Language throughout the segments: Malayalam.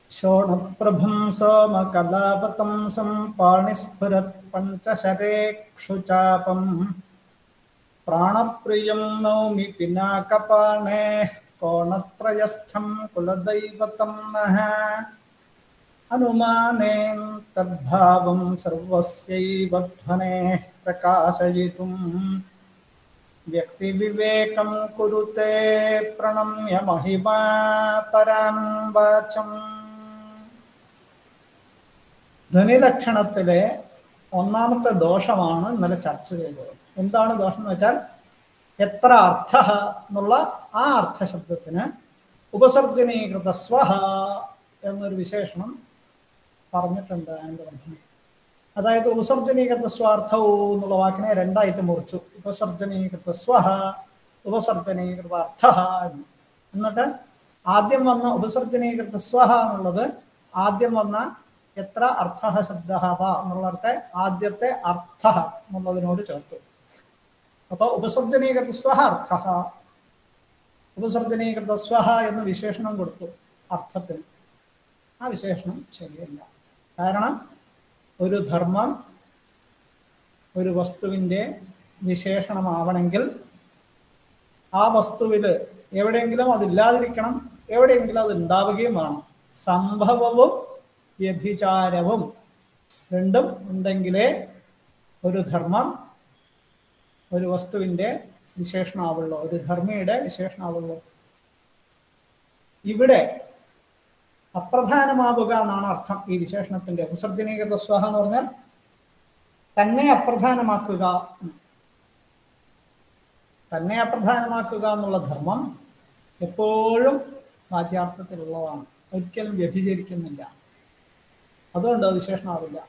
शोणप्रभं सोमकलापतंसं पाणिस्फुरत् पञ्चशरेक्षुचापम् प्राणप्रियं नौमि पिनाकपाणेः कोणत्रयस्थं कुलदैवतं नः अनुमानेन तद्भावं सर्वस्यैव ध्वनेः प्रकाशयितुं व्यक्तिविवेकं कुरुते प्रणम्य महिमा പരാം വാചം ധ്വനിലക്ഷണത്തിലെ ഒന്നാമത്തെ ദോഷമാണ് ഇന്നലെ ചർച്ച ചെയ്തത് എന്താണ് ദോഷം എന്ന് വെച്ചാൽ എത്ര അർത്ഥ എന്നുള്ള ആ അർത്ഥശബ്ദത്തിന് ഉപസർജനീകൃത സ്വഹ എന്നൊരു വിശേഷണം പറഞ്ഞിട്ടുണ്ട് ആനന്ദവർദ്ധനം അതായത് ഉപസർജനീകൃത സ്വാർത്ഥവും എന്നുള്ള വാക്കിനെ രണ്ടായിട്ട് മുറിച്ചു ഉപസർജനീകൃത സ്വഹ ഉപസർജനീകൃത അർത്ഥ എന്ന് എന്നിട്ട് ആദ്യം വന്ന ഉപസർജനീകൃത സ്വഹ എന്നുള്ളത് ആദ്യം വന്ന എത്ര അർത്ഥ ശബ്ദ എന്നുള്ളടത്തെ ആദ്യത്തെ അർത്ഥ എന്നുള്ളതിനോട് ചേർത്തു അപ്പൊ ഉപസർജനീകൃത സ്വഹ അർത്ഥ ഉപസർജനീകൃത സ്വഹ എന്ന് വിശേഷണം കൊടുത്തു അർത്ഥത്തിന് ആ വിശേഷണം ശരിയല്ല കാരണം ഒരു ധർമ്മം ഒരു വസ്തുവിൻ്റെ വിശേഷണമാവണമെങ്കിൽ ആ വസ്തുവിൽ എവിടെയെങ്കിലും അതില്ലാതിരിക്കണം എവിടെയെങ്കിലും അത് ഉണ്ടാവുകയും വേണം സംഭവവും വ്യഭിചാരവും രണ്ടും ഉണ്ടെങ്കിലേ ഒരു ധർമ്മം ഒരു വസ്തുവിൻ്റെ വിശേഷണമാവുള്ളൂ ഒരു ധർമ്മിയുടെ വിശേഷണമാവുള്ളൂ ഇവിടെ അപ്രധാനമാവുക എന്നാണ് അർത്ഥം ഈ വിശേഷണത്തിന്റെ വിസർജനീകൃത സ്വഹ എന്ന് പറഞ്ഞാൽ തന്നെ അപ്രധാനമാക്കുക തന്നെ അപ്രധാനമാക്കുക എന്നുള്ള ധർമ്മം എപ്പോഴും വാച്യാർത്ഥത്തിലുള്ളതാണ് ഒരിക്കലും വ്യഭിചരിക്കുന്നില്ല അതുകൊണ്ട് വിശേഷണമാവില്ല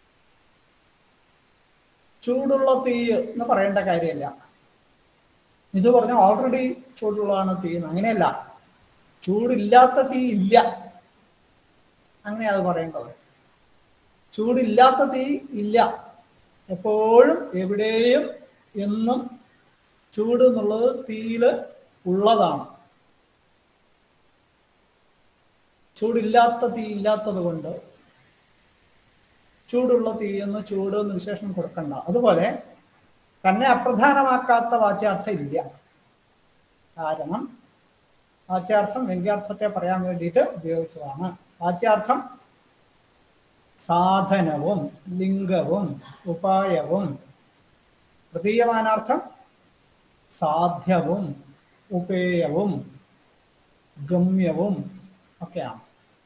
ചൂടുള്ള തീ എന്ന് പറയേണ്ട കാര്യമില്ല ഇത് പറഞ്ഞാൽ ഓൾറെഡി ചൂടുള്ളതാണ് തീ അങ്ങനെയല്ല ചൂടില്ലാത്ത തീ ഇല്ല അങ്ങനെ അത് പറയേണ്ടത് ചൂടില്ലാത്ത തീ ഇല്ല എപ്പോഴും എവിടെയും എന്നും ചൂട് എന്നുള്ളത് തീയിൽ ഉള്ളതാണ് ചൂടില്ലാത്ത തീ ഇല്ലാത്തത് കൊണ്ട് ചൂടുള്ള തീ എന്ന് ചൂട് എന്ന് വിശേഷണം കൊടുക്കണ്ട അതുപോലെ തന്നെ അപ്രധാനമാക്കാത്ത വാച്യാർത്ഥം ഇല്ല കാരണം വാച്യാർത്ഥം വ്യംഗ്യാർത്ഥത്തെ പറയാൻ വേണ്ടിയിട്ട് ഉപയോഗിച്ചതാണ് വാച്യാർത്ഥം സാധനവും ലിംഗവും ഉപായവും പ്രതീയമാനാർത്ഥം സാധ്യവും ഉപേയവും ഗമ്യവും ഒക്കെയാണ്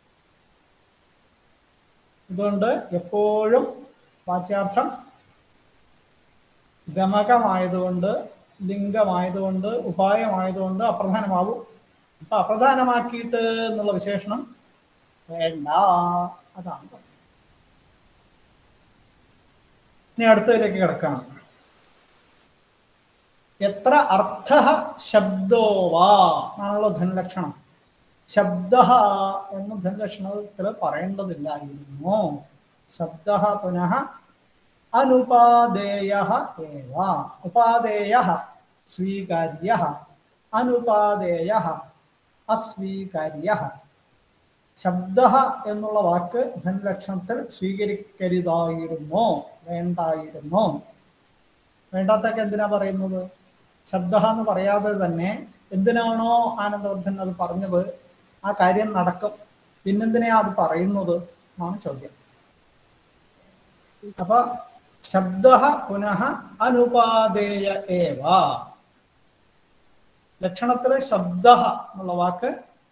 അതുകൊണ്ട് എപ്പോഴും വാച്യാർത്ഥം ഗമകമായതുകൊണ്ട് ലിംഗമായതുകൊണ്ട് ഉപായമായതുകൊണ്ട് അപ്രധാനമാവും അപ്പൊ അപ്രധാനമാക്കിയിട്ട് എന്നുള്ള വിശേഷണം വേണ്ട അതാണ് ഇനി അടുത്തതിലേക്ക് കിടക്കണം എത്ര അർത്ഥ ശബ്ദോ വാ ആണല്ലോ ധനലക്ഷണം ശബ്ദ എന്ന് ധനലക്ഷണത്തിൽ പറയേണ്ടതില്ലായിരുന്നു ശബ്ദ പുനഃ അനുപാദേയ ഏവ ഉപാദേയ സ്വീകാര്യ അനുപാദേയ അസ്വീകാര്യ ശബ്ദ എന്നുള്ള വാക്ക് ധനലക്ഷണത്തിൽ സ്വീകരിക്കരുതായിരുന്നോ വേണ്ടായിരുന്നോ വേണ്ടാത്തൊക്കെ എന്തിനാ പറയുന്നത് ശബ്ദ എന്ന് പറയാതെ തന്നെ എന്തിനാണോ ആനന്ദവർദ്ധൻ അത് പറഞ്ഞത് ആ കാര്യം നടക്കും പിന്നെന്തിനാ അത് പറയുന്നത് എന്നാണ് ചോദ്യം അപ്പൊ ശബ്ദ പുനഃ അനുപാദേയ ഏവ ലക്ഷണത്തിലെ ശബ്ദ എന്നുള്ള വാക്ക്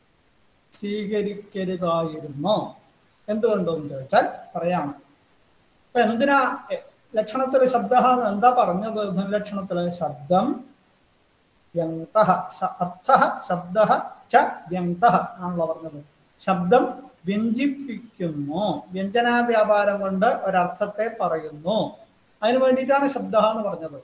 സ്വീകരിക്കരുതായിരുന്നോ എന്തുകൊണ്ടെന്ന് ചോദിച്ചാൽ പറയാണ് അപ്പൊ എന്തിനാ ലക്ഷണത്തിലെ ശബ്ദ എന്താ പറഞ്ഞത് ധനലക്ഷണത്തിലെ ശബ്ദം വ്യങ്ത അർത്ഥ ശബ്ദ ച വ്യങ്ത ആണല്ലോ പറഞ്ഞത് ശബ്ദം വ്യഞ്ജിപ്പിക്കുന്നു വ്യഞ്ജനാ വ്യാപാരം കൊണ്ട് ഒരർത്ഥത്തെ പറയുന്നു അതിനു വേണ്ടിയിട്ടാണ് ശബ്ദ എന്ന് പറഞ്ഞത്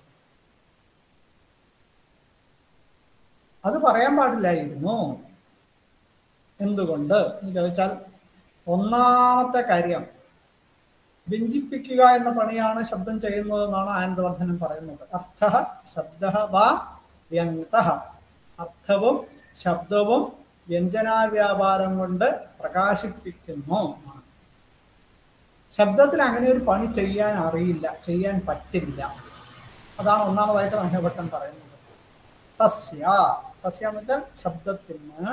അത് പറയാൻ പാടില്ലായിരുന്നു എന്തുകൊണ്ട് എന്ന് ചോദിച്ചാൽ ഒന്നാമത്തെ കാര്യം വ്യഞ്ജിപ്പിക്കുക എന്ന പണിയാണ് ശബ്ദം ചെയ്യുന്നത് എന്നാണ് ആനന്ദവർദ്ധനം പറയുന്നത് അർത്ഥ ശബ്ദ വാ വ്യങ്ത അർത്ഥവും ശബ്ദവും വ്യഞ്ജനാവ്യാപാരം കൊണ്ട് പ്രകാശിപ്പിക്കുന്നു എന്നാണ്. ശബ്ദത്തിൽ അങ്ങനെ ഒരു പണി ചെയ്യാൻ അറിയില്ല ചെയ്യാൻ പറ്റില്ല അതാണ് ഒന്നാമതായിട്ട് മഹേഭട്ടൻ പറയുന്നത് തസ്യ തസ്യ എന്ന് വെച്ചാൽ ശബ്ദത്തിന്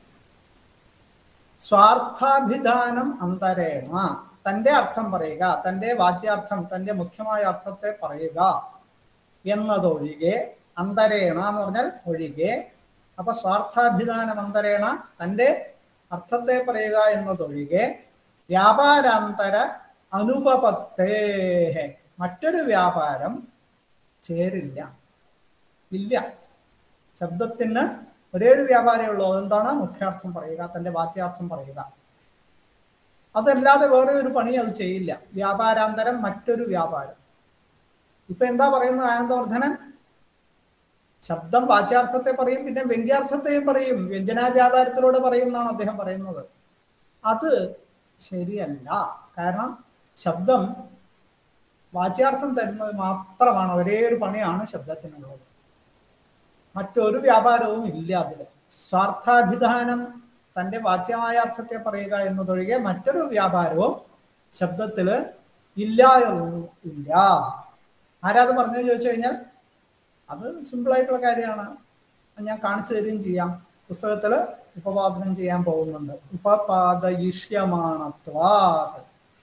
സ്വാർത്ഥാഭിധാനം അന്തരേണ തന്റെ അർത്ഥം പറയുക തന്റെ വാച്യാർത്ഥം തന്റെ മുഖ്യമായ അർത്ഥത്തെ പറയുക എന്നതൊഴികെ അന്തരേണ എന്ന് പറഞ്ഞാൽ ഒഴികെ അപ്പൊ സ്വാർത്ഥാഭിധാനം അന്തരേണ തന്റെ അർത്ഥത്തെ പറയുക എന്നതൊഴികെ വ്യാപാരാന്തര അനുപപത്തേ മറ്റൊരു വ്യാപാരം ചേരില്ല ഇല്ല ശബ്ദത്തിന് ഒരേ ഒരു വ്യാപാരമേ ഉള്ളൂ അതെന്താണ് മുഖ്യാർത്ഥം പറയുക തന്റെ വാച്യാർത്ഥം പറയുക അതല്ലാതെ വേറെ ഒരു പണി അത് ചെയ്യില്ല വ്യാപാരാന്തരം മറ്റൊരു വ്യാപാരം ഇപ്പൊ എന്താ പറയുന്നത് ആനന്ദവർദ്ധനൻ ശബ്ദം വാച്യാർത്ഥത്തെ പറയും പിന്നെ വ്യംഗ്യാർത്ഥത്തെയും പറയും വ്യഞ്ജനാ വ്യാപാരത്തിലൂടെ പറയും എന്നാണ് അദ്ദേഹം പറയുന്നത് അത് ശരിയല്ല കാരണം ശബ്ദം വാച്യാർത്ഥം തരുന്നത് മാത്രമാണ് ഒരേ ഒരു പണിയാണ് ശബ്ദത്തിനുള്ളത് മറ്റൊരു വ്യാപാരവും ഇല്ല അതില് സ്വാർത്ഥാഭിധാനം തന്റെ വാച്യമായ അർത്ഥത്തെ പറയുക എന്നതൊഴികെ മറ്റൊരു വ്യാപാരവും ശബ്ദത്തില് ഇല്ല എന്നു- ഇല്ല ആരാത് പറഞ്ഞു ചോദിച്ചു കഴിഞ്ഞാൽ അത് സിമ്പിൾ ആയിട്ടുള്ള കാര്യമാണ് അത് ഞാൻ കാണിച്ചു തരികയും ചെയ്യാം പുസ്തകത്തില് ഉപപാദനം ചെയ്യാൻ പോകുന്നുണ്ട് ഉപപാദയിഷ്യമാണത്വാത്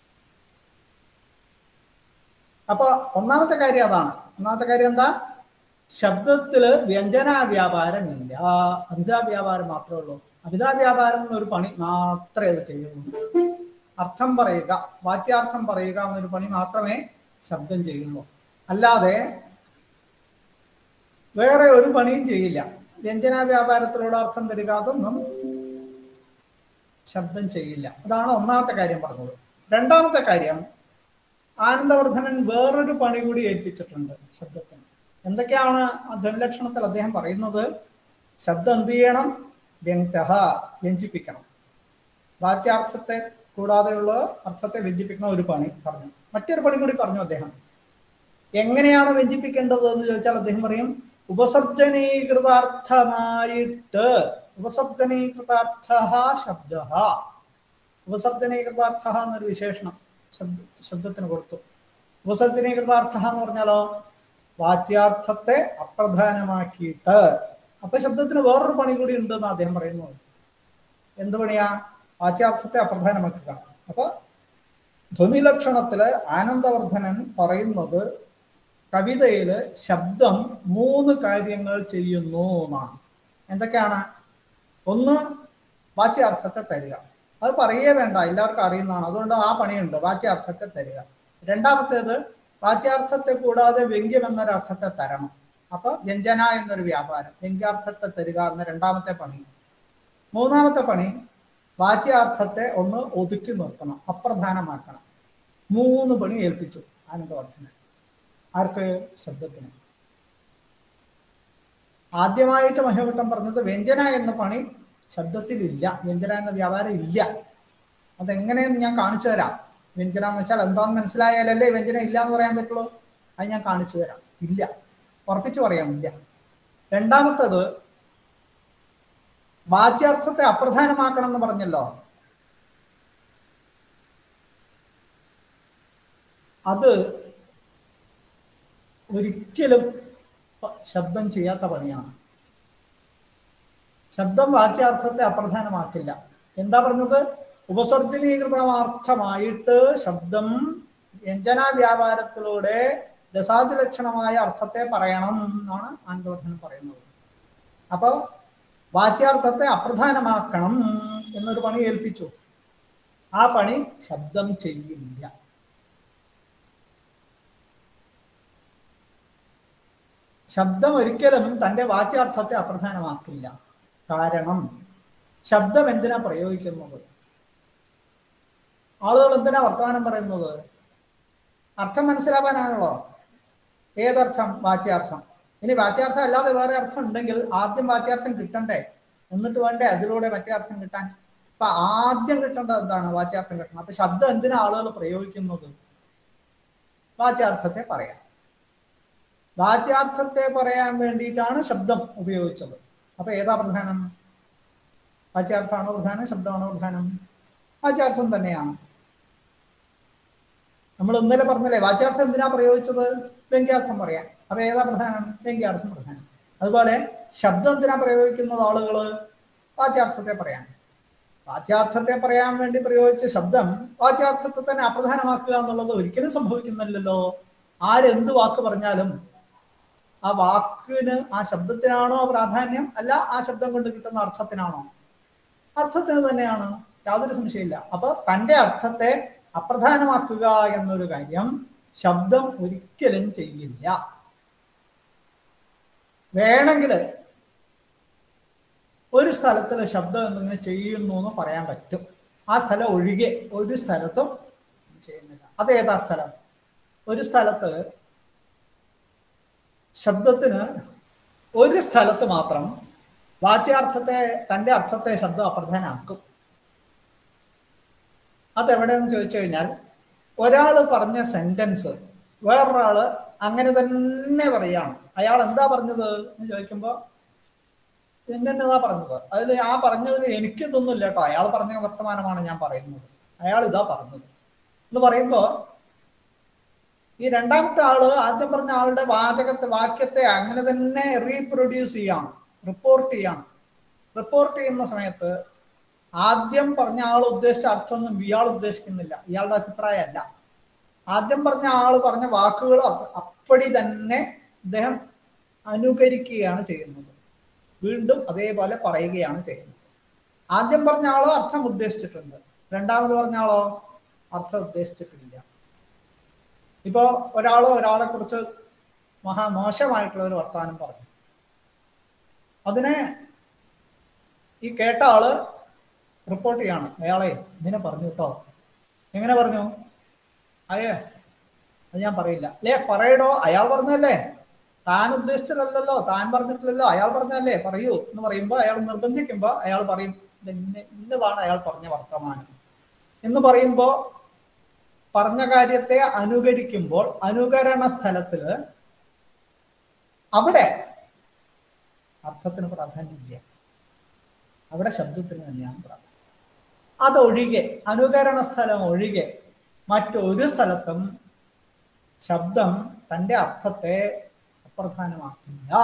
അപ്പൊ ഒന്നാമത്തെ കാര്യം അതാണ് ഒന്നാമത്തെ കാര്യം എന്താ ശബ്ദത്തില് വ്യഞ്ജന വ്യാപാരമില്ല അഭിതാ വ്യാപാരം മാത്രമേ ഉള്ളൂ അഭിതാ വ്യാപാരം എന്നൊരു പണി മാത്രമേ അത് ചെയ്യുള്ളൂ അർത്ഥം പറയുക വാച്യാർത്ഥം പറയുക എന്നൊരു പണി മാത്രമേ ശബ്ദം ചെയ്യുള്ളൂ അല്ലാതെ വേറെ ഒരു പണിയും ചെയ്യില്ല വ്യഞ്ജന വ്യാപാരത്തിലൂടെ അർത്ഥം തരിക അതൊന്നും ശബ്ദം ചെയ്യില്ല അതാണ് ഒന്നാമത്തെ കാര്യം പറഞ്ഞത് രണ്ടാമത്തെ കാര്യം ആനന്ദവർദ്ധനൻ വേറൊരു പണി കൂടി ഏൽപ്പിച്ചിട്ടുണ്ട് ശബ്ദത്തിന് എന്തൊക്കെയാണ് ആ ധനലക്ഷണത്തിൽ അദ്ദേഹം പറയുന്നത് ശബ്ദം എന്ത് ചെയ്യണം വ്യക്ത വ്യഞ്ജിപ്പിക്കണം വാച്യാർത്ഥത്തെ കൂടാതെയുള്ള അർത്ഥത്തെ വ്യഞ്ജിപ്പിക്കുന്ന ഒരു പണി പറഞ്ഞു മറ്റൊരു പണി കൂടി പറഞ്ഞു അദ്ദേഹം എങ്ങനെയാണ് വ്യഞ്ജിപ്പിക്കേണ്ടത് എന്ന് ചോദിച്ചാൽ അദ്ദേഹം പറയും ഉപസർജനീകൃതാർത്ഥമായിട്ട് ഉപസർജനീകൃതാർത്ഥ ശബ്ദ ഉപസർജനീകൃതാർത്ഥ എന്നൊരു വിശേഷണം ശബ്ദ ശബ്ദത്തിന് കൊടുത്തു ഉപസർജനീകൃതാർത്ഥ എന്ന് പറഞ്ഞാലോ വാച്യാർത്ഥത്തെ അപ്രധാനമാക്കിയിട്ട് അപ്പൊ ശബ്ദത്തിന് വേറൊരു പണി കൂടി ഉണ്ട് എന്ന് അദ്ദേഹം പറയുന്നത് എന്ത് പണിയാ വാച്യാർത്ഥത്തെ അപ്രധാനമാക്കുക അപ്പൊ ധ്വനിലക്ഷണത്തില് ആനന്ദവർദ്ധനൻ പറയുന്നത് കവിതയില് ശബ്ദം മൂന്ന് കാര്യങ്ങൾ ചെയ്യുന്നു എന്നാണ് എന്തൊക്കെയാണ് ഒന്ന് വാച്യാർത്ഥത്തെ തരിക അത് പറയേ വേണ്ട എല്ലാവർക്കും അറിയുന്നതാണ് അതുകൊണ്ട് ആ പണിയുണ്ട് വാച്യാർത്ഥത്തെ തരിക രണ്ടാമത്തേത് വാച്യാർത്ഥത്തെ കൂടാതെ വ്യംഗ്യം എന്നൊരർത്ഥത്തെ തരണം അപ്പൊ വ്യഞ്ജന എന്നൊരു വ്യാപാരം വ്യംഗ്യാർത്ഥത്തെ തരിക എന്ന രണ്ടാമത്തെ പണി മൂന്നാമത്തെ പണി വാച്യാർത്ഥത്തെ ഒന്ന് ഒതുക്കി നിർത്തണം അപ്രധാനമാക്കണം മൂന്ന് പണി ഏൽപ്പിച്ചു ആനന്ദവർദ്ധനൻ ആർക്ക് ശബ്ദത്തിന് ആദ്യമായിട്ട് മഹേവട്ടം പറഞ്ഞത് വ്യഞ്ജന എന്ന പണി ശബ്ദത്തിലില്ല വ്യഞ്ജന എന്ന വ്യാപാരം ഇല്ല അതെങ്ങനെയെന്ന് ഞാൻ കാണിച്ചു തരാം വ്യഞ്ജന എന്ന് വെച്ചാൽ എന്താന്ന് മനസ്സിലായാലല്ലേ വ്യഞ്ജന ഇല്ല എന്ന് പറയാൻ പറ്റുള്ളൂ അത് ഞാൻ കാണിച്ചു തരാം ഇല്ല ഉറപ്പിച്ചു പറയാം ഇല്ല രണ്ടാമത്തത് വാച്യാർത്ഥത്തെ അപ്രധാനമാക്കണം എന്ന് പറഞ്ഞല്ലോ അത് ഒരിക്കലും പ- ശബ്ദം ചെയ്യാത്ത പണിയാണ് ശബ്ദം വാച്യാർത്ഥത്തെ അപ്രധാനമാക്കില്ല എന്താ പറഞ്ഞത് ഉപസർജനീകൃതമാർത്ഥമായിട്ട് ശബ്ദം വ്യഞ്ജന വ്യാപാരത്തിലൂടെ രസാതിലക്ഷണമായ അർത്ഥത്തെ പറയണം എന്നാണ് ആനന്ദവർദ്ധൻ പറയുന്നത് അപ്പൊ വാച്യാർത്ഥത്തെ അപ്രധാനമാക്കണം എന്നൊരു പണി ഏൽപ്പിച്ചു ആ പണി ശബ്ദം ചെയ്യില്ല ശബ്ദം ഒരിക്കലും തന്റെ വാച്യാർത്ഥത്തെ അപ്രധാനമാക്കില്ല കാരണം ശബ്ദം എന്തിനാ പ്രയോഗിക്കുന്നത് ആളുകൾ എന്തിനാ വർത്തമാനം പറയുന്നത് അർത്ഥം മനസ്സിലാവാനാണല്ലോ ഏതർത്ഥം വാച്യാർത്ഥം ഇനി വാച്യാർത്ഥം അല്ലാതെ വേറെ അർത്ഥം ഉണ്ടെങ്കിൽ ആദ്യം വാച്യാർത്ഥം കിട്ടണ്ടേ എന്നിട്ട് വേണ്ടേ അതിലൂടെ മറ്റേ അർത്ഥം കിട്ടാൻ അപ്പൊ ആദ്യം കിട്ടേണ്ടത് എന്താണ് വാച്യാർത്ഥം കിട്ടണം അപ്പൊ ശബ്ദം എന്തിനാ ആളുകൾ പ്രയോഗിക്കുന്നത് വാച്യാർത്ഥത്തെ പറയാം വാച്യാർത്ഥത്തെ പറയാൻ വേണ്ടിയിട്ടാണ് ശബ്ദം ഉപയോഗിച്ചത് അപ്പൊ ഏതാ പ്രധാനം വാച്യാർത്ഥമാണോ പ്രധാനം ശബ്ദമാണോ പ്രധാനം വാച്യാർത്ഥം തന്നെയാണ് നമ്മൾ ഇന്നലെ പറഞ്ഞല്ലേ വാച്യാർത്ഥം എന്തിനാ പ്രയോഗിച്ചത് വ്യംഗ്യാർത്ഥം പറയാൻ അപ്പൊ ഏതാ പ്രധാനം വ്യംഗ്യാർത്ഥം പ്രധാനം അതുപോലെ ശബ്ദം എന്തിനാ പ്രയോഗിക്കുന്നത് ആളുകൾ വാച്യാർത്ഥത്തെ പറയാൻ വാച്യാർത്ഥത്തെ പറയാൻ വേണ്ടി പ്രയോഗിച്ച ശബ്ദം വാച്യാർത്ഥത്തെ തന്നെ അപ്രധാനമാക്കുക എന്നുള്ളത് ഒരിക്കലും സംഭവിക്കുന്നില്ലല്ലോ ആരെന്ത് വാക്ക് പറഞ്ഞാലും ആ വാക്കിന് ആ ശബ്ദത്തിനാണോ പ്രാധാന്യം അല്ല ആ ശബ്ദം കൊണ്ട് കിട്ടുന്ന അർത്ഥത്തിനാണോ അർത്ഥത്തിന് തന്നെയാണ് യാതൊരു സംശയമില്ല അപ്പൊ തന്റെ അർത്ഥത്തെ അപ്രധാനമാക്കുക എന്നൊരു കാര്യം ശബ്ദം ഒരിക്കലും ചെയ്യില്ല വേണമെങ്കിൽ ഒരു സ്ഥലത്തിൽ ശബ്ദം എന്തെങ്കിലും ചെയ്യുന്നു എന്ന് പറയാൻ പറ്റും ആ സ്ഥലം ഒഴികെ ഒരു സ്ഥലത്തും ചെയ്യുന്നില്ല അതേതാ സ്ഥലം ഒരു സ്ഥലത്ത് ശബ്ദത്തിന് ഒരു സ്ഥലത്ത് മാത്രം വാച്യാർത്ഥത്തെ തന്റെ അർത്ഥത്തെ ശബ്ദം അപ്രധാനാക്കും അതെവിടെയെന്ന് ചോദിച്ചു കഴിഞ്ഞാൽ ഒരാൾ പറഞ്ഞ സെന്റൻസ് വേറൊരാള് അങ്ങനെ തന്നെ പറയാണ് അയാൾ എന്താ പറഞ്ഞത് എന്ന് ചോദിക്കുമ്പോൾ ഇന്നതാ പറഞ്ഞത് അതിൽ ആ പറഞ്ഞതിന് എനിക്ക് ഇതൊന്നുമില്ല കേട്ടോ അയാൾ പറഞ്ഞ വർത്തമാനമാണ് ഞാൻ പറയുന്നത് അയാൾ ഇതാ പറഞ്ഞത് എന്ന് പറയുമ്പോൾ ഈ രണ്ടാമത്തെ ആള് ആദ്യം പറഞ്ഞ ആളുടെ വാചകത്തെ വാക്യത്തെ അങ്ങനെ തന്നെ റീപ്രൊഡ്യൂസ് ചെയ്യാണ് റിപ്പോർട്ട് ചെയ്യാണ് റിപ്പോർട്ട് ചെയ്യുന്ന സമയത്ത് ആദ്യം പറഞ്ഞ ആൾ ഉദ്ദേശിച്ച അർത്ഥമൊന്നും ഇയാൾ ഉദ്ദേശിക്കുന്നില്ല ഇയാളുടെ അഭിപ്രായമല്ല ആദ്യം പറഞ്ഞ ആൾ പറഞ്ഞ വാക്കുകൾ അപ്പടി തന്നെ അദ്ദേഹം അനുകരിക്കുകയാണ് ചെയ്യുന്നത് വീണ്ടും അതേപോലെ പറയുകയാണ് ചെയ്യുന്നത് ആദ്യം പറഞ്ഞ ആളോ അർത്ഥം ഉദ്ദേശിച്ചിട്ടുണ്ട് രണ്ടാമത് പറഞ്ഞ ആളോ അർത്ഥം ഉദ്ദേശിച്ചിട്ടില്ല ഇപ്പോ ഒരാളോ ഒരാളെ കുറിച്ച് മഹാ മോശമായിട്ടുള്ള ഒരു വർത്തമാനം പറഞ്ഞു അതിനെ ഈ കേട്ട ആള് റിപ്പോർട്ട് ചെയ്യാണ് അയാളെ ഇങ്ങനെ പറഞ്ഞു കേട്ടോ എങ്ങനെ പറഞ്ഞു അയ്യേ അത് ഞാൻ പറയില്ല അല്ലേ പറയടോ അയാൾ പറഞ്ഞല്ലേ താൻ ഉദ്ദേശിച്ചതല്ലല്ലോ താൻ പറഞ്ഞിട്ടില്ലല്ലോ അയാൾ പറഞ്ഞല്ലേ പറയൂ എന്ന് പറയുമ്പോൾ അയാൾ നിർബന്ധിക്കുമ്പോൾ അയാൾ പറയും ഇന്ന ഇന്നതാണ് അയാൾ പറഞ്ഞ വർത്തമാനം എന്ന് പറയുമ്പോൾ പറഞ്ഞ കാര്യത്തെ അനുകരിക്കുമ്പോൾ അനുകരണ സ്ഥലത്തില് അവിടെ അർത്ഥത്തിന് പ്രാധാന്യമില്ല അവിടെ ശബ്ദത്തിന് തന്നെയാണ് പ്രാധാന്യം അതൊഴികെ അനുകരണ സ്ഥലം ഒഴികെ മറ്റൊരു സ്ഥലത്തും ശബ്ദം തന്റെ അർത്ഥത്തെ അപ്രധാനമാക്കില്ല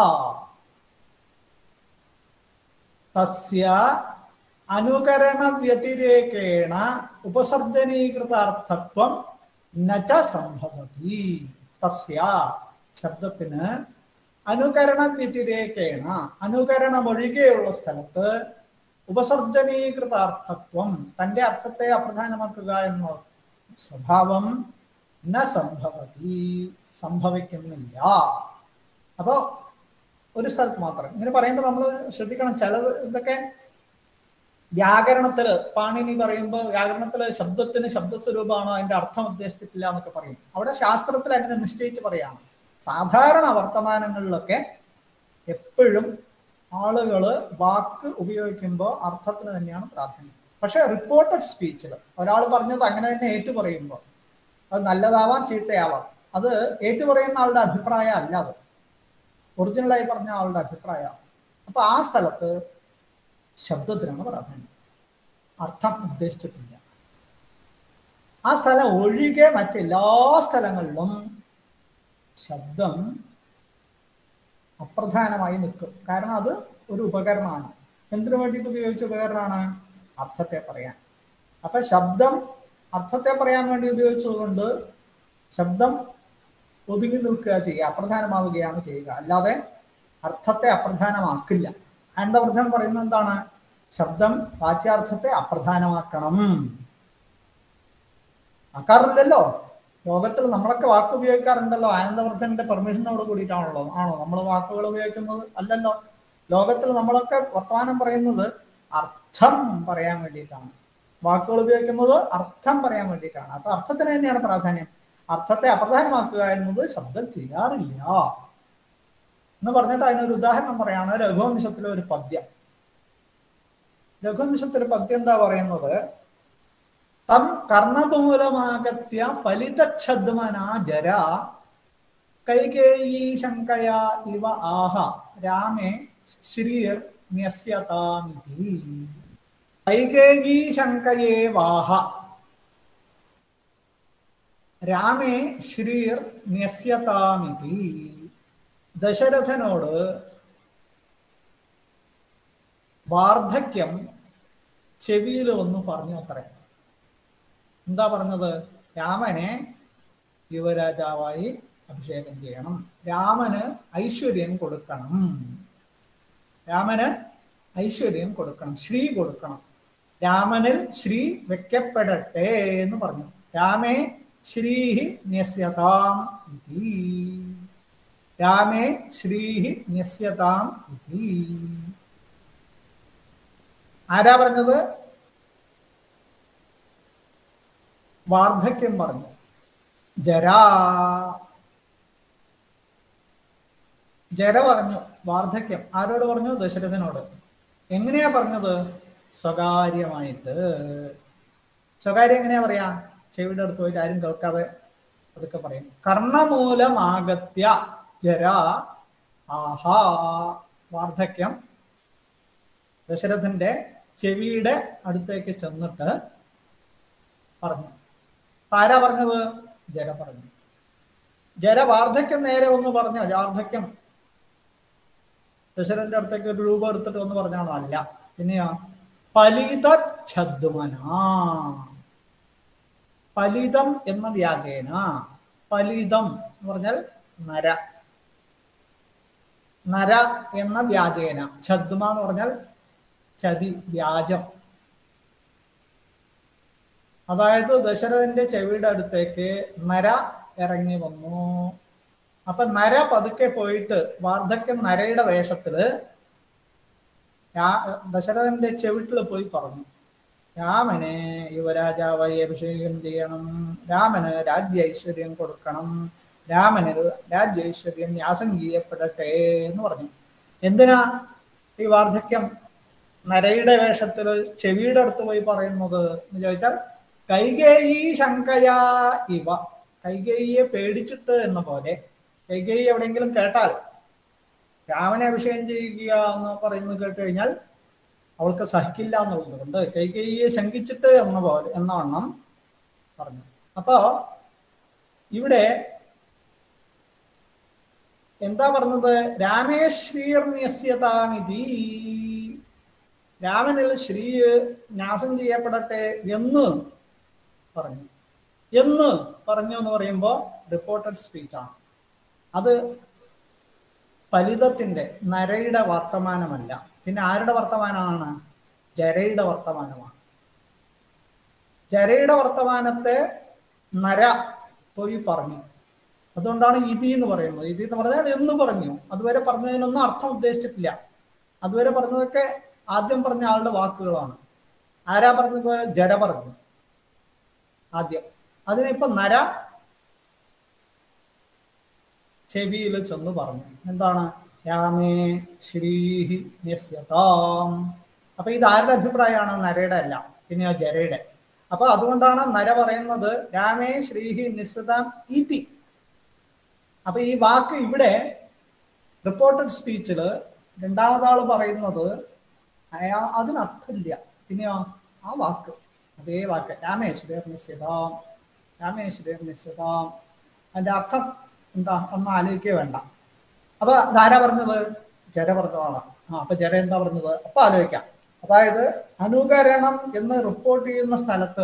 തസ്യ അനുകരണ വ്യതിരേകേണ ഉപസർജനീകൃതാർത്ഥത്വം നച സംഭവതി തസ്യ ശബ്ദത്തിന് അനുകരണ വ്യതിരേകേണ അനുകരണം ഒഴികെയുള്ള സ്ഥലത്ത് ഉപസർജനീകൃതാർത്ഥത്വം തന്റെ അർത്ഥത്തെ അപ്രധാനമാക്കുക എന്ന സ്വഭാവം ന സംഭവതി സംഭവിക്കുന്നില്ല അപ്പോ ഒരു സ്ഥലത്ത് മാത്രം ഇങ്ങനെ പറയുമ്പോൾ നമ്മൾ ശ്രദ്ധിക്കണം ചിലത് ഇതൊക്കെ വ്യാകരണത്തില് പാണിനി പറയുമ്പോൾ വ്യാകരണത്തില് ശബ്ദത്തിന് ശബ്ദസ്വരൂപമാണോ അതിന്റെ അർത്ഥം ഉദ്ദേശിച്ചിട്ടില്ല എന്നൊക്കെ പറയും അവിടെ ശാസ്ത്രത്തിൽ അങ്ങനെ നിശ്ചയിച്ച് പറയാണ് സാധാരണ വർത്തമാനങ്ങളിലൊക്കെ എപ്പോഴും ആളുകൾ വാക്ക് ഉപയോഗിക്കുമ്പോൾ അർത്ഥത്തിന് തന്നെയാണ് പ്രാധാന്യം പക്ഷെ റിപ്പോർട്ടഡ് സ്പീച്ചിൽ ഒരാൾ പറഞ്ഞത് അങ്ങനെ തന്നെ ഏറ്റു പറയുമ്പോൾ അത് നല്ലതാവാം ചീത്തയാവാം അത് ഏറ്റു പറയുന്ന ആളുടെ അഭിപ്രായം അല്ല അത് ഒറിജിനലായി പറഞ്ഞ ആളുടെ അഭിപ്രായമാണ് അപ്പൊ ആ സ്ഥലത്ത് ശബ്ദത്തിനാണ് പ്രാധാന്യം അർത്ഥം ഉദ്ദേശിച്ചിട്ടില്ല ആ സ്ഥലം ഒഴികെ മറ്റെല്ലാ സ്ഥലങ്ങളിലും ശബ്ദം അപ്രധാനമായി നിൽക്കും കാരണം അത് ഒരു ഉപകരണമാണ് എന്തിനു വേണ്ടിയിട്ട് ഉപയോഗിച്ച ഉപകരണമാണ് അർത്ഥത്തെ പറയാൻ അപ്പൊ ശബ്ദം അർത്ഥത്തെ പറയാൻ വേണ്ടി ഉപയോഗിച്ചതുകൊണ്ട് ശബ്ദം ഒതുങ്ങി നിൽക്കുക ചെയ്യുക അപ്രധാനമാവുകയാണ് ചെയ്യുക അല്ലാതെ അർത്ഥത്തെ അപ്രധാനമാക്കില്ല അനന്തവർദ്ധൻ പറയുന്നത് എന്താണ് ശബ്ദം വാച്യാർത്ഥത്തെ അപ്രധാനമാക്കണം ആക്കാറില്ലല്ലോ ലോകത്തിൽ നമ്മളൊക്കെ വാക്ക് ഉപയോഗിക്കാറുണ്ടല്ലോ ആനന്ദവർദ്ധന്റെ പെർമിഷനോട് കൂടിയിട്ടാണല്ലോ ആണോ നമ്മൾ വാക്കുകൾ ഉപയോഗിക്കുന്നത് അല്ലല്ലോ ലോകത്തിൽ നമ്മളൊക്കെ വർത്തമാനം പറയുന്നത് അർത്ഥം പറയാൻ വേണ്ടിയിട്ടാണ് വാക്കുകൾ ഉപയോഗിക്കുന്നത് അർത്ഥം പറയാൻ വേണ്ടിയിട്ടാണ് അപ്പൊ അർത്ഥത്തിന് തന്നെയാണ് പ്രാധാന്യം അർത്ഥത്തെ അപ്രധാനമാക്കുക എന്നത് ശബ്ദം ചെയ്യാറില്ല എന്ന് പറഞ്ഞിട്ട് അതിനൊരു ഉദാഹരണം പറയാണ് രഘുവംശത്തിലെ ഒരു പദ്യം രഘുവംശത്തിലെ പദ്യം എന്താ പറയുന്നത് തം കർണമൂലമാകത്യ ഫലിതച്ഛദ്മനാ ജര കൈകേയീ ശങ്കയ ഇവ ആഹ രാമേ ശ്രീർ ന്യസ്യതാമിതി കൈകേയീ ശങ്കയേ വാഹ രാമേ ശ്രീർ ന്യസ്യതാമിതി ദശരഥനോട് വാർദ്ധക്യം ചെവിയിൽ ഒന്ന് പറഞ്ഞു അത്രേ എന്താ പറഞ്ഞത് രാമനെ യുവരാജാവായി അഭിഷേകം ചെയ്യണം രാമന് ഐശ്വര്യം കൊടുക്കണം രാമന് ഐശ്വര്യം കൊടുക്കണം ശ്രീ കൊടുക്കണം രാമനിൽ ശ്രീ വെക്കപ്പെടട്ടെ എന്ന് പറഞ്ഞു രാമേ ശ്രീഹി ന്യസ്യതാം ഇതി രാമേ ശ്രീഹി ന്യസ്യതാം ഇതി ആരാ പറഞ്ഞത് വാർദ്ധക്യം പറഞ്ഞു ജരാ ജര പറഞ്ഞു വാർദ്ധക്യം ആരോട് പറഞ്ഞു ദശരഥനോട് എങ്ങനെയാ പറഞ്ഞത് സ്വകാര്യമായിട്ട് സ്വകാര്യം എങ്ങനെയാ പറയാ ചെവിയുടെ അടുത്ത് പോയിട്ട് ആരും കേൾക്കാതെ അതൊക്കെ പറയും കർണമൂലമാഗത്യ ജര ആഹാ വാർദ്ധക്യം ദശരഥന്റെ ചെവിയുടെ അടുത്തേക്ക് ചെന്നിട്ട് പറഞ്ഞു ആരാ പറഞ്ഞത് ജര പറഞ്ഞു ജര വാർദ്ധക്യം നേരെ ഒന്ന് പറഞ്ഞ വാർദ്ധക്യം ദശരഥന്റെ അടുത്തേക്ക് ഒരു രൂപം എടുത്തിട്ട് ഒന്ന് പറഞ്ഞാണോ അല്ല പിന്നെയാ പലിത ഛദ്മന പലിതം എന്ന വ്യാജേന പലിതം എന്ന് പറഞ്ഞാൽ നര നര എന്ന വ്യാജേന ഛദ്മ എന്ന് പറഞ്ഞാൽ ചതി വ്യാജം അതായത് ദശരഥന്റെ ചെവിയുടെ അടുത്തേക്ക് നര ഇറങ്ങി വന്നു അപ്പൊ നര പതുക്കെ പോയിട്ട് വാർദ്ധക്യം നരയുടെ വേഷത്തില് ദശരഥന്റെ ചെവിട്ടിൽ പോയി പറഞ്ഞു രാമനെ യുവരാജാവായി അഭിഷേകം ചെയ്യണം രാമന് രാജ്യ ഐശ്വര്യം കൊടുക്കണം രാമന് രാജ്യ ഐശ്വര്യം ന്യാസം ചെയ്യപ്പെടട്ടെ എന്ന് പറഞ്ഞു എന്തിനാ ഈ വാർദ്ധക്യം നരയുടെ വേഷത്തിൽ ചെവിയുടെ അടുത്ത് പോയി പറയുന്നത് എന്ന് ചോദിച്ചാൽ കൈകേയി ശങ്കയാ ഇവ കൈകേയിയെ പേടിച്ചിട്ട് എന്ന പോലെ കൈകേയി എവിടെയെങ്കിലും കേട്ടാൽ രാമനെ അഭിഷേകം ചെയ്യുക എന്ന് പറയുന്നത് കേട്ട് കഴിഞ്ഞാൽ അവൾക്ക് സഹിക്കില്ല എന്നുള്ളത് കൊണ്ട് കൈകേയിയെ ശങ്കിച്ചിട്ട് എന്ന പോലെ എന്ന വണ്ണം പറഞ്ഞു അപ്പോ ഇവിടെ എന്താ പറഞ്ഞത് രാമേശ്രീർണ്യസ്യതാമിതി രാമനിൽ ശ്രീ ന്യാസം ചെയ്യപ്പെടട്ടെ എന്ന് പറഞ്ഞു എന്ന് പറഞ്ഞു എന്ന് പറയുമ്പോൾ റിപ്പോർട്ടഡ് സ്പീച്ചാണ് അത് ഫലിതത്തിന്റെ നരയുടെ വർത്തമാനമല്ല പിന്നെ ആരുടെ വർത്തമാനമാണ് ജരയുടെ വർത്തമാനമാണ് ജരയുടെ വർത്തമാനത്തെ നര പോയി പറഞ്ഞു അതുകൊണ്ടാണ് ഇതി എന്ന് പറയുന്നത് ഇതി എന്ന് പറഞ്ഞാൽ എന്ന് പറഞ്ഞു അതുവരെ പറഞ്ഞതിനൊന്നും അർത്ഥം ഉദ്ദേശിച്ചിട്ടില്ല അതുവരെ പറഞ്ഞതൊക്കെ ആദ്യം പറഞ്ഞ ആളുടെ വാക്കുകളാണ് ആരാ പറഞ്ഞത് ജര പറഞ്ഞു ആദ്യം അതിനിപ്പോ നര ചെവിയിൽ ചെന്ന് പറഞ്ഞു എന്താണ് രാമേ ശ്രീഹി ന്യസ്യതാം അപ്പൊ ഇത് ആരുടെ അഭിപ്രായമാണ് നരയുടെ അല്ല പിന്നെയോ ജരയുടെ അപ്പൊ അതുകൊണ്ടാണ് നര പറയുന്നത് രാമേ ശ്രീഹി നിസ്സതാം ഇതി അപ്പൊ ഈ വാക്ക് ഇവിടെ റിപ്പോർട്ടഡ് സ്പീച്ചില് രണ്ടാമതാള് പറയുന്നത് അയാ അതിനർത്ഥമില്ല പിന്നെയോ ആ വാക്ക് അതേ വാക്ക് രാമേശ്വരർ നിസ്യതാം രാമേശ്വരർ നിസ്യതാം അതിന്റെ അർത്ഥം എന്താ ഒന്നും ആലോചിക്കുക വേണ്ട അപ്പൊ ധാരാ പറഞ്ഞത് ജര പറഞ്ഞതാണ് ആ അപ്പൊ ജര എന്താ പറഞ്ഞത് അപ്പൊ ആലോചിക്കാം അതായത് അനുകരണം എന്ന് റിപ്പോർട്ട് ചെയ്യുന്ന സ്ഥലത്ത്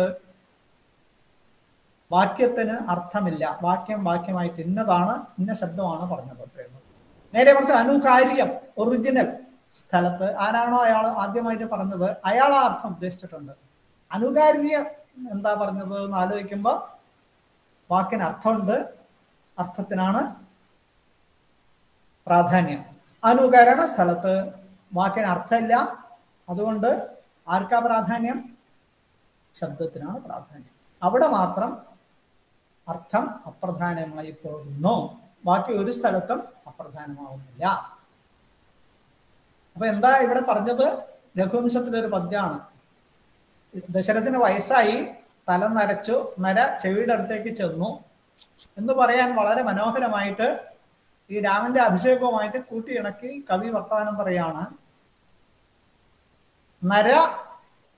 വാക്യത്തിന് അർത്ഥമില്ല വാക്യം വാക്യമായിട്ട് ഇന്നതാണ് ഇന്ന ശബ്ദമാണ് പറഞ്ഞത് അത്രയുള്ളൂ നേരെ മറിച്ച് അനുകാര്യം ഒറിജിനൽ സ്ഥലത്ത് ആരാണോ അയാൾ ആദ്യമായിട്ട് പറഞ്ഞത് അയാൾ ആ അർത്ഥം ഉദ്ദേശിച്ചിട്ടുണ്ട് അനുകാര്യ എന്താ പറഞ്ഞത് എന്ന് ആലോചിക്കുമ്പോൾ വാക്കിന് അർത്ഥമുണ്ട് അർത്ഥത്തിനാണ് പ്രാധാന്യം അനുകരണ സ്ഥലത്ത് വാക്കിന് അർത്ഥമില്ല അതുകൊണ്ട് ആർക്കാ പ്രാധാന്യം ശബ്ദത്തിനാണ് പ്രാധാന്യം അവിടെ മാത്രം അർത്ഥം അപ്രധാനമായി പോകുന്നു ബാക്കി ഒരു സ്ഥലത്തും അപ്രധാനമാവുന്നില്ല അപ്പൊ എന്താ ഇവിടെ പറഞ്ഞത് രഘുവംശത്തിലൊരു പദ്യമാണ് ദശരഥന് വയസ്സായി തല നരച്ചു നര ചെവിയുടെ അടുത്തേക്ക് ചെന്നു എന്ന് പറയാൻ വളരെ മനോഹരമായിട്ട് ഈ രാമന്റെ അഭിഷേകവുമായിട്ട് കൂട്ടിയിണക്കി കവി വർത്തമാനം പറയാണ് നര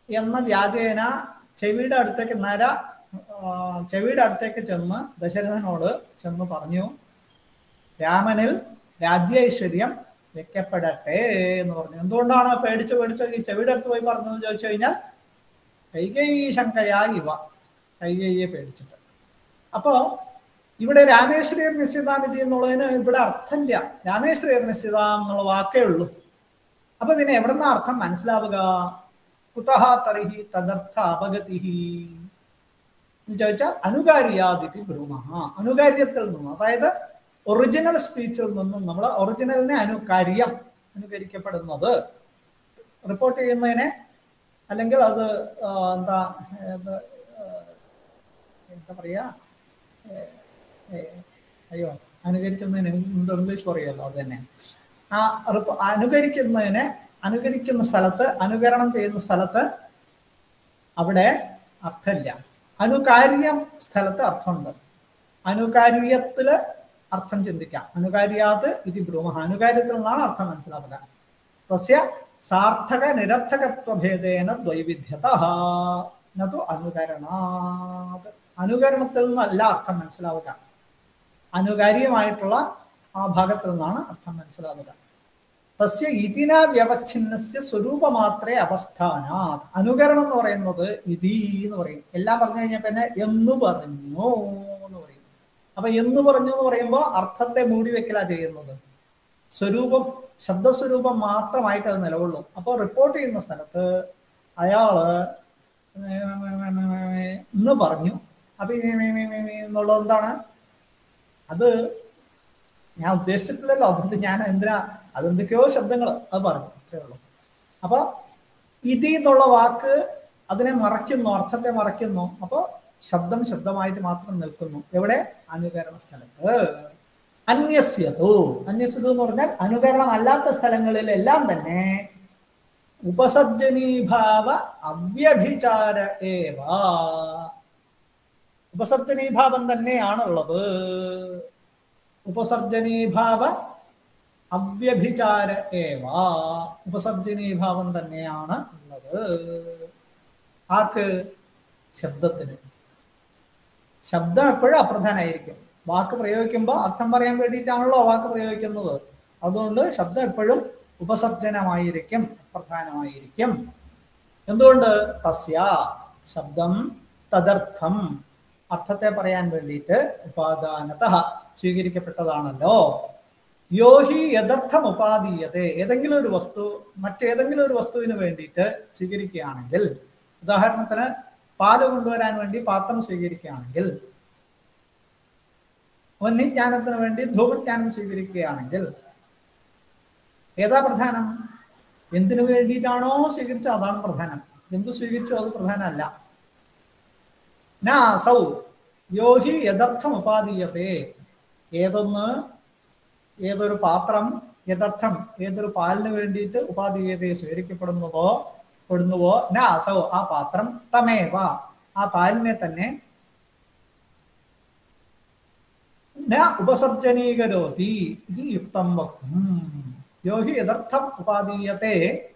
എന്ന വ്യാജേന ചെവിയുടെ അടുത്തേക്ക് നര ആ, ചെവിയുടെ അടുത്തേക്ക് ചെന്ന് ദശരഥനോട് ചെന്ന് പറഞ്ഞു രാമനിൽ രാജ്യൈശ്വര്യം വെക്കപ്പെടട്ടെ എന്ന് പറഞ്ഞു എന്തുകൊണ്ടാണ് പേടിച്ച് പേടിച്ച് ഈ ചെവിയുടെ അടുത്ത് പോയി പറഞ്ഞതെന്ന് ചോദിച്ചു കഴിഞ്ഞാൽ കൈകൈ ശങ്കയാ ഇവ കൈകൈയെ പേടിച്ചിട്ട് അപ്പോ ഇവിടെ രാമേശ്വരീർ നിശ്ചിതാമിതി എന്നുള്ളതിന് ഇവിടെ അർത്ഥമില്ല രാമേശ്വരീർ നിശ്ചിത എന്നുള്ള വാക്കേ ഉള്ളൂ അപ്പൊ പിന്നെ എവിടുന്ന അർത്ഥം മനസ്സിലാവുക കുതഹ തർഹി തദർത്ഥ അപഗതി എന്ന് ചോദിച്ചാൽ അനുകാര്യാദിതി ബ്രൂമഹ അനുകാര്യത്തിൽ നിന്നും അതായത് ഒറിജിനൽ സ്പീച്ചിൽ നിന്നും നമ്മൾ ഒറിജിനലിനെ അനുകാര്യം അനുകരിക്കപ്പെടുന്നത് റിപ്പോർട്ട് ചെയ്യുന്നതിനെ അല്ലെങ്കിൽ അത് ആ, എന്താ ഏത്, ആ, എന്താ പറയാ ഏ, ഏ, അയ്യോ അനുകരിക്കുന്നതിന് എന്ത് ഇംഗ്ലീഷ് പറയുമല്ലോ അത് തന്നെ ആ റിപ്പോ- അനുകരിക്കുന്നതിനെ അനുകരിക്കുന്ന സ്ഥലത്ത് അനുകരണം ചെയ്യുന്ന സ്ഥലത്ത് അവിടെ അർത്ഥമില്ല അനുകാര്യം സ്ഥലത്ത് അർത്ഥമുണ്ട് അനുകാര്യത്തില് അർത്ഥം ചിന്തിക്കാം അനുകാര്യാത് ഇത് ബ്രൂമ അനുകാര്യത്തിൽ നിന്നാണ് അർത്ഥം മനസ്സിലാവുക തസ്യ സാർത്ഥക നിരർത്ഥകത്വഭേദേന ദ്വൈവിധ്യത നതു അനുകരണാത് അനുകരണത്തിൽ നിന്നല്ല അർത്ഥം മനസ്സിലാവുക അനുകാര്യമായിട്ടുള്ള ആ ഭാഗത്തിൽ നിന്നാണ് അർത്ഥം മനസ്സിലാവുക തസ്യ ഇതിന വ്യവച്ഛിന്നസ്യ സ്വരൂപമാത്രേ അവസ്ഥാനാത് അനുകരണം എന്ന് പറയുന്നത് ഇതി എന്ന് പറയും എല്ലാം പറഞ്ഞു കഴിഞ്ഞാൽ പിന്നെ എന്ന് പറഞ്ഞു എന്ന് പറയും അപ്പൊ എന്ന് പറഞ്ഞു എന്ന് പറയുമ്പോൾ അർത്ഥത്തെ മൂടി വെക്കലാ ചെയ്യുന്നത് സ്വരൂപം ശബ്ദസ്വരൂപം മാത്രമായിട്ട് അത് നിലകൊള്ളും അപ്പോൾ റിപ്പോർട്ട് ചെയ്യുന്ന സ്ഥലത്ത് അയാള് എന്ന് പറഞ്ഞു അപ്പൊ ഈ എന്നുള്ളത് എന്താണ് അത് ഞാൻ ഉദ്ദേശിച്ചിട്ടില്ലല്ലോ അതുകൊണ്ട് ഞാൻ എന്തിനാ അതെന്തൊക്കെയോ ശബ്ദങ്ങൾ അത് പറഞ്ഞു അത്രേ ഉള്ളൂ അപ്പൊ ഇതി എന്നുള്ള വാക്ക് അതിനെ മറയ്ക്കുന്നു അർത്ഥത്തെ മറയ്ക്കുന്നു അപ്പൊ ശബ്ദം ശബ്ദമായിട്ട് മാത്രം നിൽക്കുന്നു എവിടെ അനുകരണ സ്ഥലത്ത് അന്യസ്യതു അന്യസ്യതു എന്ന് പറഞ്ഞാൽ അനുകരണം അല്ലാത്ത സ്ഥലങ്ങളിലെല്ലാം തന്നെ ഉപസർജനീഭാവ അവ്യഭിചാര ഏവ ഉപസർജനീഭാവം തന്നെയാണുള്ളത് ഉപസർജനീഭാവ അവ്യഭിചാര ഏവ ഉപസർജനീഭാവം തന്നെയാണ് ഉള്ളത് ആർക്ക് ശബ്ദത്തിന് ശബ്ദം എപ്പോഴും അപ്രധാനമായിരിക്കും വാക്ക് പ്രയോഗിക്കുമ്പോൾ അർത്ഥം പറയാൻ വേണ്ടിയിട്ടാണല്ലോ വാക്ക് പ്രയോഗിക്കുന്നത് അതുകൊണ്ട് ശബ്ദം എപ്പോഴും ഉപസർജനമായിരിക്കും അപ്രധാനമായിരിക്കും എന്തുകൊണ്ട് തസ്യ ശബ്ദം തദർത്ഥം അർത്ഥത്തെ പറയാൻ വേണ്ടിയിട്ട് ഉപാദാനത സ്വീകരിക്കപ്പെട്ടതാണല്ലോ യോഹി യഥർത്ഥം ഉപാദീയത ഏതെങ്കിലും ഒരു വസ്തു മറ്റേതെങ്കിലും ഒരു വസ്തുവിന് വേണ്ടിയിട്ട് സ്വീകരിക്കുകയാണെങ്കിൽ ഉദാഹരണത്തിന് പാല് കൊണ്ടുവരാൻ വേണ്ടി പാത്രം സ്വീകരിക്കുകയാണെങ്കിൽ വന്യജ്ഞാനത്തിന് വേണ്ടി ധൂമജ്ഞാനം സ്വീകരിക്കുകയാണെങ്കിൽ ഏതാ പ്രധാനം എന്തിനു വേണ്ടിയിട്ടാണോ സ്വീകരിച്ചത് അതാണ് പ്രധാനം എന്ത് സ്വീകരിച്ചോ അത് പ്രധാനമല്ല നാസൗ യോഹി യഥർത്ഥം ഉപാദീയത്തെ ഏതൊന്ന് ഏതൊരു പാത്രം യഥർത്ഥം ഏതൊരു പാലിന് വേണ്ടിയിട്ട് ഉപാധീയതയെ സ്വീകരിക്കപ്പെടുന്നതോ പെടുന്നുവോ നാസൗ ആ പാത്രം തമേവ ആ പാലിനെ തന്നെ ന ഉപസർജനീകരോതി ഇത് യുക്തം വക്തും യോഹി യഥർത്ഥം ഉപാദീയത്തെ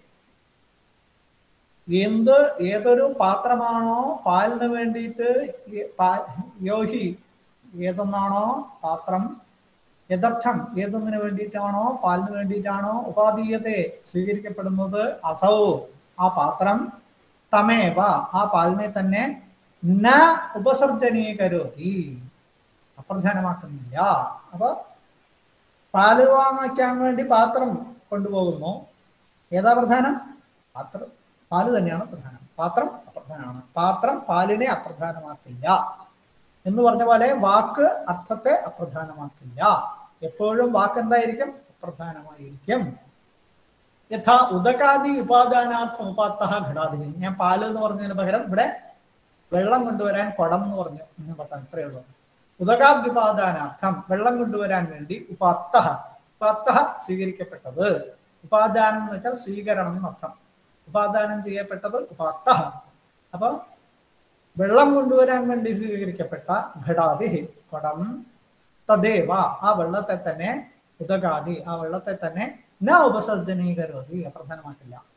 എന്ത് ഏതൊരു പാത്രമാണോ പാലിന് വേണ്ടിയിട്ട് ഈ പാ- യോഹി ഏതൊന്നാണോ പാത്രം യഥർത്ഥം ഏതൊന്നിനു വേണ്ടിയിട്ടാണോ പാലിന് വേണ്ടിയിട്ടാണോ ഉപാധീയത്തെ സ്വീകരിക്കപ്പെടുന്നത് അസൗ ആ പാത്രം തമേവ ആ പാലിനെ തന്നെ ന ഉപസർജനീകരോതി അപ്രധാനമാക്കുന്നില്ല അപ്പൊ പാല് വാങ്ങിക്കാൻ വേണ്ടി പാത്രം കൊണ്ടുപോകുന്നു ഏതാ പ്രധാനം പാത്രം പാല് തന്നെയാണ് പ്രധാനം പാത്രം അപ്രധാനമാണ് പാത്രം പാലിനെ അപ്രധാനമാക്കില്ല എന്ന് പറഞ്ഞ പോലെ വാക്ക് അർത്ഥത്തെ അപ്രധാനമാക്കില്ല എപ്പോഴും വാക്ക് എന്തായിരിക്കും അപ്രധാനമായിരിക്കും യഥാ ഉദകാദി ഉപാദാനാർത്ഥം ഉപാത്ത ഘടാദി ഞാൻ പാല് എന്ന് പറഞ്ഞതിന് പകരം ഇവിടെ വെള്ളം കൊണ്ടുവരാൻ കുടം എന്ന് പറഞ്ഞു ഞാൻ പറയാം ഇത്രയേ ഉള്ളൂ ഉദകാദ്യുപാദാനാർത്ഥം വെള്ളം കൊണ്ടുവരാൻ വേണ്ടി ഉപാത്ത ഉപാത്ത സ്വീകരിക്കപ്പെട്ടത് ഉപാദാനം എന്ന് വെച്ചാൽ സ്വീകരണം എന്നർത്ഥം ഉപാദാനം ചെയ്യപ്പെട്ടത് ഉപാത്ത അപ്പൊ വെള്ളം കൊണ്ടുവരാൻ വേണ്ടി സ്വീകരിക്കപ്പെട്ട ഘടാതി കുടം തദേവ ആ വെള്ളത്തെ തന്നെ ഉദകാദി ആ വെള്ളത്തെ തന്നെ ന ഉപസർജനീകരോതി അപ്രധാനമാക്കില്ല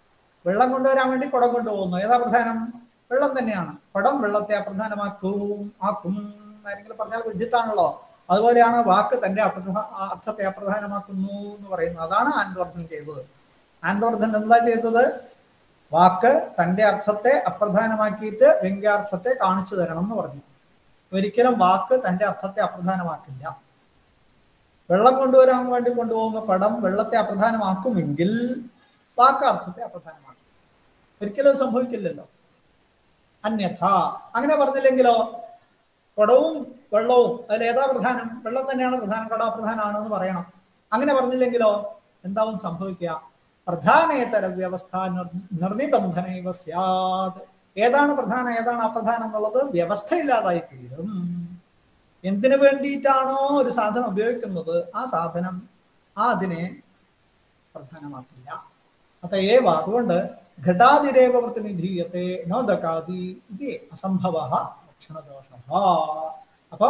വെള്ളം കൊണ്ടുവരാൻ വേണ്ടി കുടം കൊണ്ടുപോകുന്നു ഏതാ പ്രധാനം വെള്ളം തന്നെയാണ് കുടം വെള്ളത്തെ അപ്രധാനമാക്കും ആക്കും ആരെങ്കിലും പറഞ്ഞാൽ വിദ്യുത്താണല്ലോ അതുപോലെയാണ് വാക്ക് തന്റെ അപ്രധാ അർത്ഥത്തെ അപ്രധാനമാക്കുന്നു എന്ന് പറയുന്നത് അതാണ് ആനന്ദവർദ്ധൻ ചെയ്തത് ആനന്ദവർദ്ധൻ എന്താ ചെയ്തത് വാക്ക് തന്റെ അർത്ഥത്തെ അപ്രധാനമാക്കിയിട്ട് വ്യംഗ്യാർത്ഥത്തെ കാണിച്ചു തരണം എന്ന് പറഞ്ഞു ഒരിക്കലും വാക്ക് തന്റെ അർത്ഥത്തെ അപ്രധാനമാക്കില്ല വെള്ളം കൊണ്ടുവരാൻ വേണ്ടി കൊണ്ടുപോകുന്ന പടം വെള്ളത്തെ അപ്രധാനമാക്കുമെങ്കിൽ വാക്ക് അർത്ഥത്തെ അപ്രധാനമാക്കും ഒരിക്കലും അത് സംഭവിക്കില്ലല്ലോ അന്യഥ അങ്ങനെ പറഞ്ഞില്ലെങ്കിലോ കുടവും വെള്ളവും അതിൽ ഏതാ പ്രധാനം വെള്ളം തന്നെയാണ് പ്രധാനം കുട പ്രധാനമാണ് എന്ന് പറയണം അങ്ങനെ പറഞ്ഞില്ലെങ്കിലോ എന്താവും സംഭവിക്കുക പ്രധാനേതര വ്യവസ്ഥ നിർണിബന്ധനൈവ സ്യാത് ഏതാണ് പ്രധാനം ഏതാണ് അപ്രധാനം എന്നുള്ളത് വ്യവസ്ഥയില്ലാതായി തീരും എന്തിനു വേണ്ടിയിട്ടാണോ ഒരു സാധനം ഉപയോഗിക്കുന്നത് ആ സാധനം ആ അതിനെ പ്രധാനമാക്കില്ല അതയേവ അതുകൊണ്ട് ഘടാതിരേവ പ്രതിനിധീയത്തെ നോദകാതി ഇത് അസംഭവ ലക്ഷണദോഷ അപ്പൊ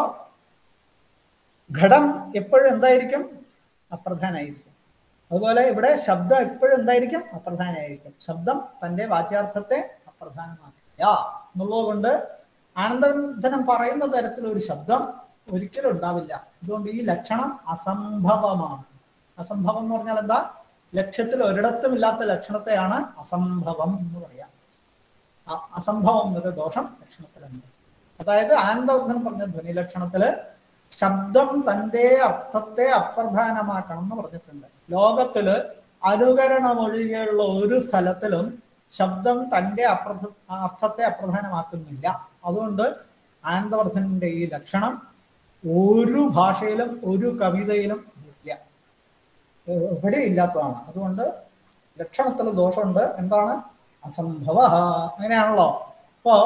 ഘടം എപ്പോഴും എന്തായിരിക്കും അപ്രധാനായിരിക്കും അതുപോലെ ഇവിടെ ശബ്ദം എപ്പോഴും എന്തായിരിക്കും അപ്രധാനമായിരിക്കും ശബ്ദം തന്റെ വാച്യാർത്ഥത്തെ അപ്രധാനമാക്കില്ല എന്നുള്ളത് കൊണ്ട് ആനന്ദനം പറയുന്ന തരത്തിലൊരു ശബ്ദം ഒരിക്കലും ഉണ്ടാവില്ല അതുകൊണ്ട് ഈ ലക്ഷണം അസംഭവമാണ് അസംഭവം എന്ന് പറഞ്ഞാൽ എന്താ ലക്ഷ്യത്തിൽ ഒരിടത്തും ഇല്ലാത്ത ലക്ഷണത്തെയാണ് അസംഭവം എന്ന് പറയാം അ- അസംഭവം എന്നൊരു ദോഷം ലക്ഷണത്തിലുണ്ട് അതായത് ആനന്ദവർദ്ധൻ പറഞ്ഞ ധ്വനി ലക്ഷണത്തില് ശബ്ദം തന്റെ അർത്ഥത്തെ അപ്രധാനമാക്കണം എന്ന് പറഞ്ഞിട്ടുണ്ട് ലോകത്തില് അനുകരണമൊഴികെയുള്ള ഒരു സ്ഥലത്തിലും ശബ്ദം തന്റെ അപ്രധ അർത്ഥത്തെ അപ്രധാനമാക്കുന്നില്ല അതുകൊണ്ട് ആനന്ദവർദ്ധന്റെ ഈ ലക്ഷണം ഒരു ഭാഷയിലും ഒരു കവിതയിലും ഇല്ല എവിടെ ഇല്ലാത്തതാണ് അതുകൊണ്ട് ലക്ഷണത്തിൽ ദോഷമുണ്ട് എന്താണ് അസംഭവ അങ്ങനെയാണല്ലോ അപ്പോ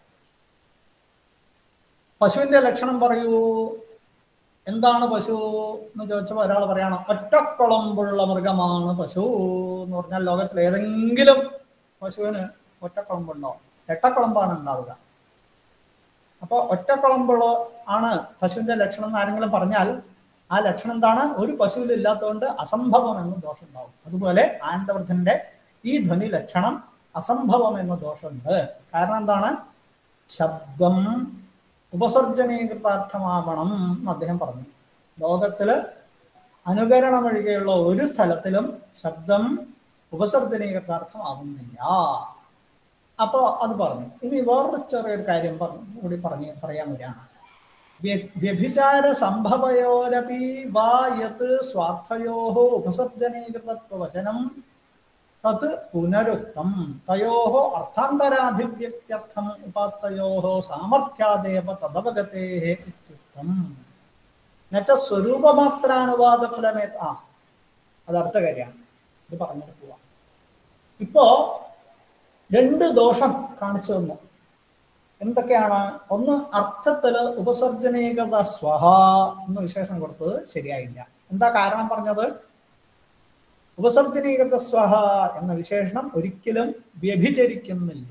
പശുവിന്റെ ലക്ഷണം പറയൂ എന്താണ് പശു എന്ന് ചോദിച്ചപ്പോൾ ഒരാൾ പറയണം ഒറ്റക്കുളമ്പുള്ള മൃഗമാണ് പശു എന്ന് പറഞ്ഞാൽ ലോകത്തിൽ ഏതെങ്കിലും പശുവിന് ഒറ്റക്കുളമ്പുണ്ടോ എട്ടക്കുളമ്പാണ് ഉണ്ടാവുക അപ്പോൾ ഒറ്റക്കുളമ്പുള്ള ആണ് പശുവിന്റെ ലക്ഷണം എന്ന് ആരെങ്കിലും പറഞ്ഞാൽ ആ ലക്ഷണം എന്താണ് ഒരു പശുവിൽ ഇല്ലാത്തതുകൊണ്ട് അസംഭവം എന്ന ദോഷം ഉണ്ടാവും അതുപോലെ ആനന്ദവർദ്ധന്റെ ഈ ധ്വനി ലക്ഷണം അസംഭവം എന്ന ദോഷമുണ്ട് കാരണം എന്താണ് ശബ്ദം ഉപസർജനീകൃതാർത്ഥമാവണം എന്ന് അദ്ദേഹം പറഞ്ഞു ലോകത്തില് അനുകരണമൊഴികെയുള്ള ഒരു സ്ഥലത്തിലും ശബ്ദം ഉപസർജനീകൃതാർത്ഥമാവുന്നില്ല അപ്പോ അത് പറഞ്ഞു ഇനി വേറൊരു ചെറിയൊരു കാര്യം പറഞ്ഞു കൂടി പറഞ്ഞ് പറയാൻ വരികയാണ് വ്യ- വ്യഭിചാര സംഭവയോരപി വാ യത് സ്വാർത്ഥയോ ഉപസർജനീകൃതത്വവചനം തത് പുനരുക്തം തയോ അർത്ഥാന്തരാഭിവ്യക്ത്യർത്ഥം ഉപാത്തയോ സാമർഥ്യാദേവ തദവഗതേ ഇത്യുക്തം എന്നുവെച്ച സ്വരൂപമാത്രാനുവാദ ഫലമേ ആ അത് അടുത്ത കാര്യമാണ് ഇത് പറഞ്ഞിട്ട് പോവാം ഇപ്പോ രണ്ട് ദോഷം കാണിച്ചു തന്നു എന്തൊക്കെയാണ് ഒന്ന് അർത്ഥത്തില് ഉപസർജനീകത സ്വഹ എന്ന് വിശേഷണം കൊടുത്തത് ശരിയായില്ല എന്താ കാരണം പറഞ്ഞത് ഉപസർജനീകൃത സ്വഹ എന്ന വിശേഷണം ഒരിക്കലും വ്യഭിചരിക്കുന്നില്ല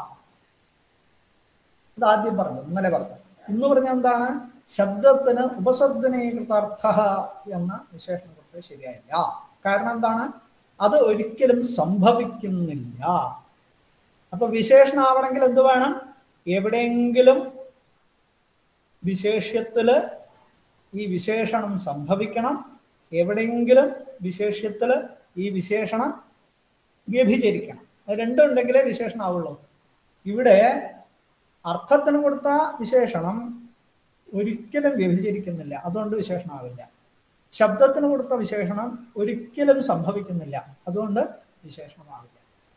ഇത് ആദ്യം പറഞ്ഞു ഇന്നലെ പറഞ്ഞു ഇന്ന് പറഞ്ഞ എന്താണ് ശബ്ദത്തിന് ഉപസർജനീകൃതാർത്ഥ എന്ന വിശേഷണം കൊടുത്തത് ശരിയായില്ല കാരണം എന്താണ് അത് ഒരിക്കലും സംഭവിക്കുന്നില്ല അപ്പൊ വിശേഷണമാവണമെങ്കിൽ എന്ത് വേണം എവിടെയെങ്കിലും വിശേഷ്യത്തില് ഈ വിശേഷണം സംഭവിക്കണം എവിടെയെങ്കിലും വിശേഷ്യത്തില് ഈ വിശേഷണം വ്യഭിചരിക്കണം അത് രണ്ടും ഉണ്ടെങ്കിലേ വിശേഷണം ആവുള്ളൂ ഇവിടെ അർത്ഥത്തിന് കൊടുത്ത വിശേഷണം ഒരിക്കലും വ്യഭിചരിക്കുന്നില്ല അതുകൊണ്ട് വിശേഷണമാവില്ല ശബ്ദത്തിന് കൊടുത്ത വിശേഷണം ഒരിക്കലും സംഭവിക്കുന്നില്ല അതുകൊണ്ട് വിശേഷണമാവില്ല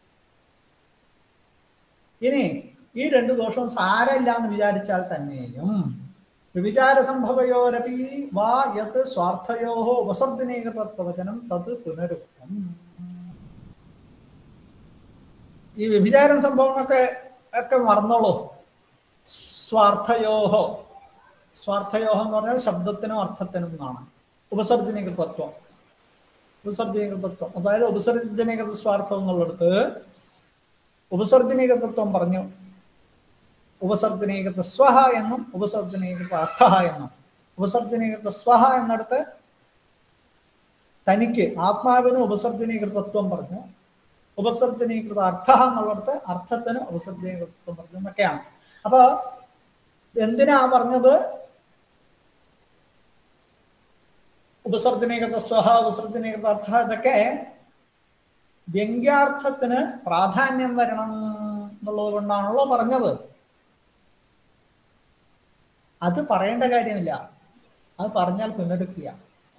ഇനി ഈ രണ്ട് ദോഷവും സാരമില്ല എന്ന് വിചാരിച്ചാൽ തന്നെയും വിചാര സംഭവയോരപി വാ യത് സ്വാർത്ഥയോ ഉപസർജനീകൃതത്വചനം തത് പുനരുക്തം ഈ വ്യഭിചാരം സംഭവങ്ങളൊക്കെ ഒക്കെ മറന്നോളൂ സ്വാർത്ഥയോഹോ സ്വാർത്ഥയോഹം എന്ന് പറഞ്ഞാൽ ശബ്ദത്തിനും അർത്ഥത്തിനും എന്നാണ് ഉപസർജനീകൃതത്വം ഉപസർജനീകൃതത്വം അതായത് ഉപസർജനീകൃത സ്വാർത്ഥം എന്നുള്ളിടത്ത് ഉപസർജനീകൃതത്വം പറഞ്ഞു ഉപസർജനീകൃത സ്വഹ എന്നും ഉപസർജനീകൃത അർത്ഥ എന്നും ഉപസർജനീകൃത സ്വഹ എന്നിടത്ത് തനിക്ക് ആത്മാവിന് ഉപസർജനീകൃതത്വം പറഞ്ഞു ഉപസർജനീകൃത അർത്ഥ എന്നുള്ളിടത്ത് അർത്ഥത്തിന് ഉപസർജനീകൃതത്വം പറഞ്ഞു എന്നൊക്കെയാണ് അപ്പൊ എന്തിനാ പറഞ്ഞത് ഉപസർജനീകൃത സ്വഹ ഉപസർജനീകൃത അർത്ഥ ഇതൊക്കെ വ്യംഗ്യാർത്ഥത്തിന് പ്രാധാന്യം വരണം എന്നുള്ളത് കൊണ്ടാണല്ലോ പറഞ്ഞത് അത് പറയേണ്ട കാര്യമില്ല അത് പറഞ്ഞാൽ പുനരുക്തിയ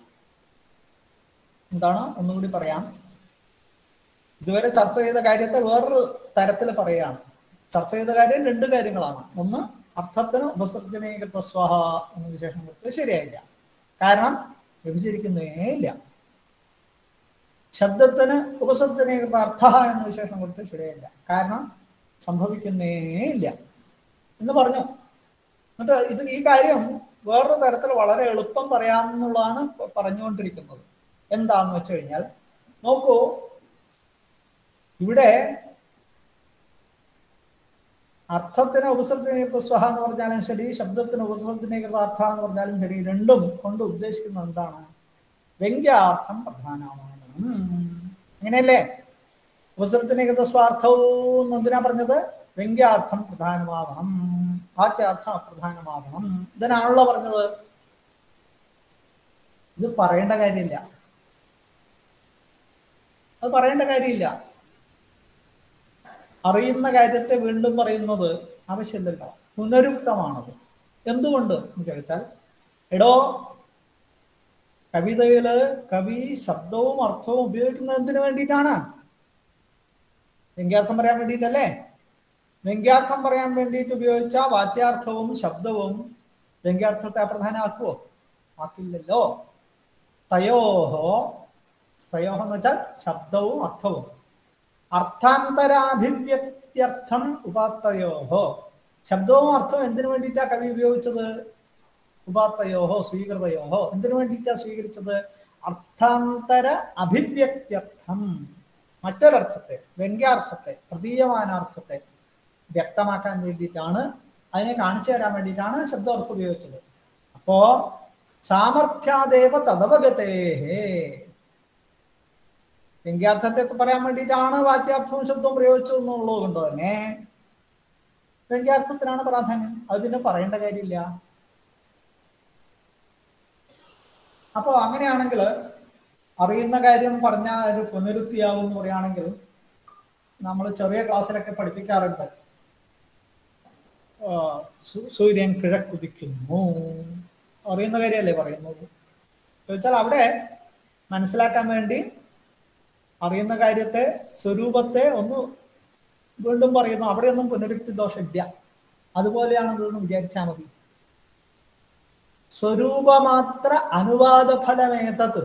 എന്താണ് ഒന്നുകൂടി പറയാം ഇതുവരെ ചർച്ച ചെയ്ത കാര്യത്തെ വേറൊരു തരത്തിൽ പറയുകയാണ് ചർച്ച ചെയ്ത കാര്യം രണ്ട് കാര്യങ്ങളാണ് ഒന്ന് അർത്ഥത്തിന് ഉപസർജനീകൃത സ്വഹ എന്ന വിശേഷം കൊടുത്തത് ശരിയായില്ല കാരണം വിഭജിക്കുന്നേ ഇല്ല ശബ്ദത്തിന് ഉപസർജനീകൃത അർത്ഥ എന്ന വിശേഷം കൊടുത്ത് ശരിയായില്ല കാരണം സംഭവിക്കുന്നേ ഇല്ല എന്ന് പറഞ്ഞു എന്നിട്ട് ഇത് ഈ കാര്യം വേറൊരു തരത്തിൽ വളരെ എളുപ്പം പറയാമെന്നുള്ളതാണ് പറഞ്ഞുകൊണ്ടിരിക്കുന്നത് എന്താന്ന് വെച്ച് കഴിഞ്ഞാൽ നോക്കൂ ഇവിടെ അർത്ഥത്തിന് ഉപസർജനീകൃത സ്വഹ എന്ന് പറഞ്ഞാലും ശരി ശബ്ദത്തിന് ഉപസർജനീകൃത അർത്ഥ എന്ന് പറഞ്ഞാലും ശരി രണ്ടും കൊണ്ട് ഉദ്ദേശിക്കുന്നത് എന്താണ് വ്യംഗ്യാർത്ഥം പ്രധാനമാണ് അങ്ങനെയല്ലേ ഉപസർജനീകൃത സ്വാർത്ഥവും എന്തിനാ പറഞ്ഞത് വ്യംഗ്യാർത്ഥം പ്രധാനമാവണം വാച്യാർത്ഥം അപ്രധാനമാവണം ഇതിനാണല്ലോ പറഞ്ഞത് ഇത് പറയേണ്ട കാര്യമില്ല അത് പറയേണ്ട കാര്യമില്ല അറിയുന്ന കാര്യത്തെ വീണ്ടും പറയുന്നത് ആവശ്യമില്ലല്ലോ പുനരുക്തമാണത് എന്തുകൊണ്ട് എന്ന് ചോദിച്ചാൽ എടോ കവിതയില് കവി ശബ്ദവും അർത്ഥവും ഉപയോഗിക്കുന്നത് എന്തിനു വേണ്ടിയിട്ടാണ് വ്യംഗ്യാർത്ഥം പറയാൻ വേണ്ടിയിട്ടല്ലേ വ്യംഗ്യാർത്ഥം പറയാൻ വേണ്ടിയിട്ട് ഉപയോഗിച്ച വാച്യാർത്ഥവും ശബ്ദവും വ്യംഗ്യാർത്ഥത്തെ അപ്രധാനമാക്കുവോ ആക്കില്ലല്ലോ തയോഹോ തയോഹോ എന്ന് വെച്ചാൽ ശബ്ദവും അർത്ഥവും അർത്ഥാന്തരാഭിവ്യക്ത്യർത്ഥം ഉപാത്തയോഹോ ശബ്ദവും അർത്ഥവും എന്തിനു വേണ്ടിയിട്ടാ കവി ഉപയോഗിച്ചത് ഉപാത്തയോഹോ സ്വീകൃതയോഹോ എന്തിനു വേണ്ടിയിട്ടാ സ്വീകരിച്ചത് അർത്ഥാന്തര അഭിവ്യക്ത്യർത്ഥം മറ്റൊരർത്ഥത്തെ വ്യംഗ്യാർത്ഥത്തെ പ്രതീയമാനാർത്ഥത്തെ വ്യക്തമാക്കാൻ വേണ്ടിയിട്ടാണ് അതിനെ കാണിച്ചു തരാൻ വേണ്ടിയിട്ടാണ് ശബ്ദാർത്ഥം ഉപയോഗിച്ചത് അപ്പോ സാമർഥ്യാദേവ തദവഗതേഹേ വ്യംഗ്യാർത്ഥത്തെ പറയാൻ വേണ്ടിയിട്ടാണ് വാച്യാർത്ഥവും ശബ്ദവും പ്രയോഗിച്ചത് എന്നുള്ളത് കൊണ്ട് തന്നെ വ്യംഗ്യാർത്ഥത്തിനാണ് പ്രാധാന്യം അത് പിന്നെ പറയേണ്ട കാര്യമില്ല അപ്പോ അങ്ങനെയാണെങ്കിൽ അറിയുന്ന കാര്യം പറഞ്ഞ ഒരു പുനരുക്തിയാവും എന്ന് പറയുകയാണെങ്കിൽ നമ്മൾ ചെറിയ ക്ലാസ്സിലൊക്കെ പഠിപ്പിക്കാറുണ്ട് ആ, സു- സൂര്യൻ കിഴക്കുദിക്കുന്നു അറിയുന്ന കാര്യമല്ലേ പറയുന്നത് ചോദിച്ചാൽ അവിടെ മനസ്സിലാക്കാൻ വേണ്ടി അറിയുന്ന കാര്യത്തെ സ്വരൂപത്തെ ഒന്ന് വീണ്ടും പറയുന്നു അവിടെയൊന്നും പുനരുക്തി ദോഷമില്ല അതുപോലെയാണ് ഇതെന്ന് വിചാരിച്ചാൽ മതി സ്വരൂപമാത്ര അനുവാദ ഫലമേതത്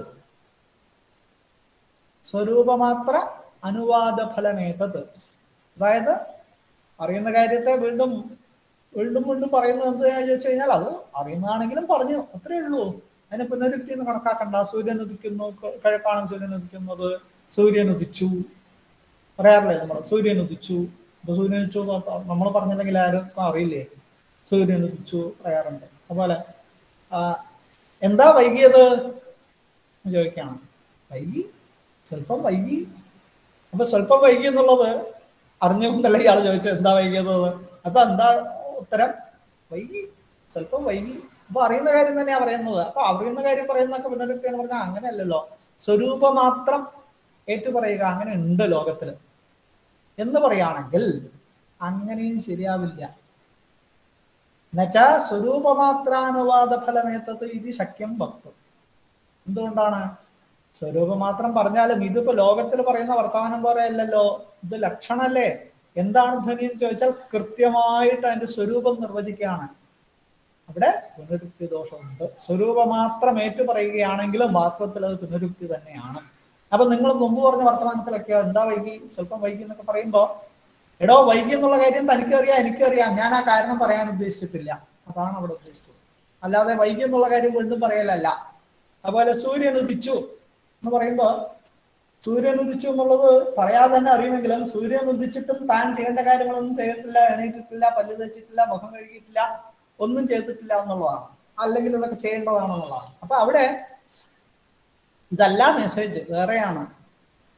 സ്വരൂപമാത്ര അനുവാദ ഫലമേതത് അതായത് അറിയുന്ന കാര്യത്തെ വീണ്ടും വീണ്ടും വീണ്ടും പറയുന്നത് എന്താണെന്ന് ചോദിച്ചു കഴിഞ്ഞാൽ അത് അറിയുന്നതാണെങ്കിലും പറഞ്ഞു അത്രേ ഉള്ളൂ അതിനെ പുനരുക്തി എന്ന് കണക്കാക്കണ്ട സൂര്യൻ ഉദിക്കുന്നു ക- കിഴക്കാണ് സൂര്യൻ ഉദിക്കുന്നത് സൂര്യൻ ഉദിച്ചു പറയാറില്ലേ നമ്മൾ സൂര്യൻ ഉദിച്ചു ഇപ്പൊ സൂര്യൻ ഉദിച്ചു നമ്മൾ പറഞ്ഞില്ലെങ്കിൽ ആരും അറിയില്ലേ സൂര്യൻ ഉദിച്ചു പറയാറുണ്ട് അതുപോലെ ആ, എന്താ വൈകിയത് എന്ന് ചോദിക്കുകയാണ് വൈകി സ്വല്പം വൈകി അപ്പൊ സ്വല്പം വൈകി എന്നുള്ളത് അറിഞ്ഞുകൊണ്ടല്ല ഇയാൾ ചോദിച്ചത് എന്താ വൈകിയത് എന്ന്. അപ്പൊ എന്താ ഉത്തരം വൈകി സ്വല്പം വൈകി അപ്പൊ അറിയുന്ന കാര്യം തന്നെയാ പറയുന്നത് അപ്പൊ അറിയുന്ന കാര്യം പറയുന്നൊക്കെ പുനരുക്തി എന്ന് പറഞ്ഞാൽ അങ്ങനെയല്ലല്ലോ സ്വരൂപം മാത്രം ഏറ്റുപറയുക അങ്ങനെ ഉണ്ട് ലോകത്തില് എന്ന് പറയുകയാണെങ്കിൽ അങ്ങനെയും ശരിയാവില്ല എന്നുവെച്ചാ സ്വരൂപമാത്രാനുവാദ ഫലമേത്തത് ഇത് ശക്യം ഭക്തം എന്തുകൊണ്ടാണ് സ്വരൂപം മാത്രം പറഞ്ഞാലും ഇതിപ്പോ ലോകത്തിൽ പറയുന്ന വർത്തമാനം പോലെ അല്ലല്ലോ ഇത് ലക്ഷണല്ലേ എന്താണ് ധ്വനി എന്ന് ചോദിച്ചാൽ കൃത്യമായിട്ട് അതിന്റെ സ്വരൂപം നിർവചിക്കുകയാണ് അവിടെ പുനരുക്തി ദോഷമുണ്ട് സ്വരൂപം മാത്രം ഏറ്റു പറയുകയാണെങ്കിലും വാസ്തവത്തിൽ അത് പുനരുക്തി തന്നെയാണ് അപ്പൊ നിങ്ങൾ മുമ്പ് പറഞ്ഞ വർത്തമാനത്തിലൊക്കെ എന്താ വൈകി സ്വല്പം വൈകി എന്നൊക്കെ പറയുമ്പോ എടോ വൈകി എന്നുള്ള കാര്യം തനിക്കറിയാം എനിക്കറിയാം ഞാൻ ആ കാരണം പറയാൻ ഉദ്ദേശിച്ചിട്ടില്ല അതാണ് അവിടെ ഉദ്ദേശിച്ചത് അല്ലാതെ വൈകി എന്നുള്ള കാര്യം വീണ്ടും പറയലല്ല അതുപോലെ സൂര്യൻ ഉദിച്ചു എന്ന് പറയുമ്പോ സൂര്യൻ ഉദിച്ചു എന്നുള്ളത് പറയാതെ തന്നെ അറിയുമെങ്കിലും സൂര്യൻ ഉദിച്ചിട്ടും താൻ ചെയ്യേണ്ട കാര്യങ്ങളൊന്നും ചെയ്തിട്ടില്ല എണീറ്റിട്ടില്ല പല്ല് തേച്ചിട്ടില്ല മുഖം കഴുകിയിട്ടില്ല ഒന്നും ചെയ്തിട്ടില്ല എന്നുള്ളതാണ് അല്ലെങ്കിൽ ഇതൊക്കെ ചെയ്യേണ്ടതാണെന്നുള്ളതാണ് അപ്പൊ അവിടെ ഇതല്ല മെസ്സേജ് വേറെയാണ്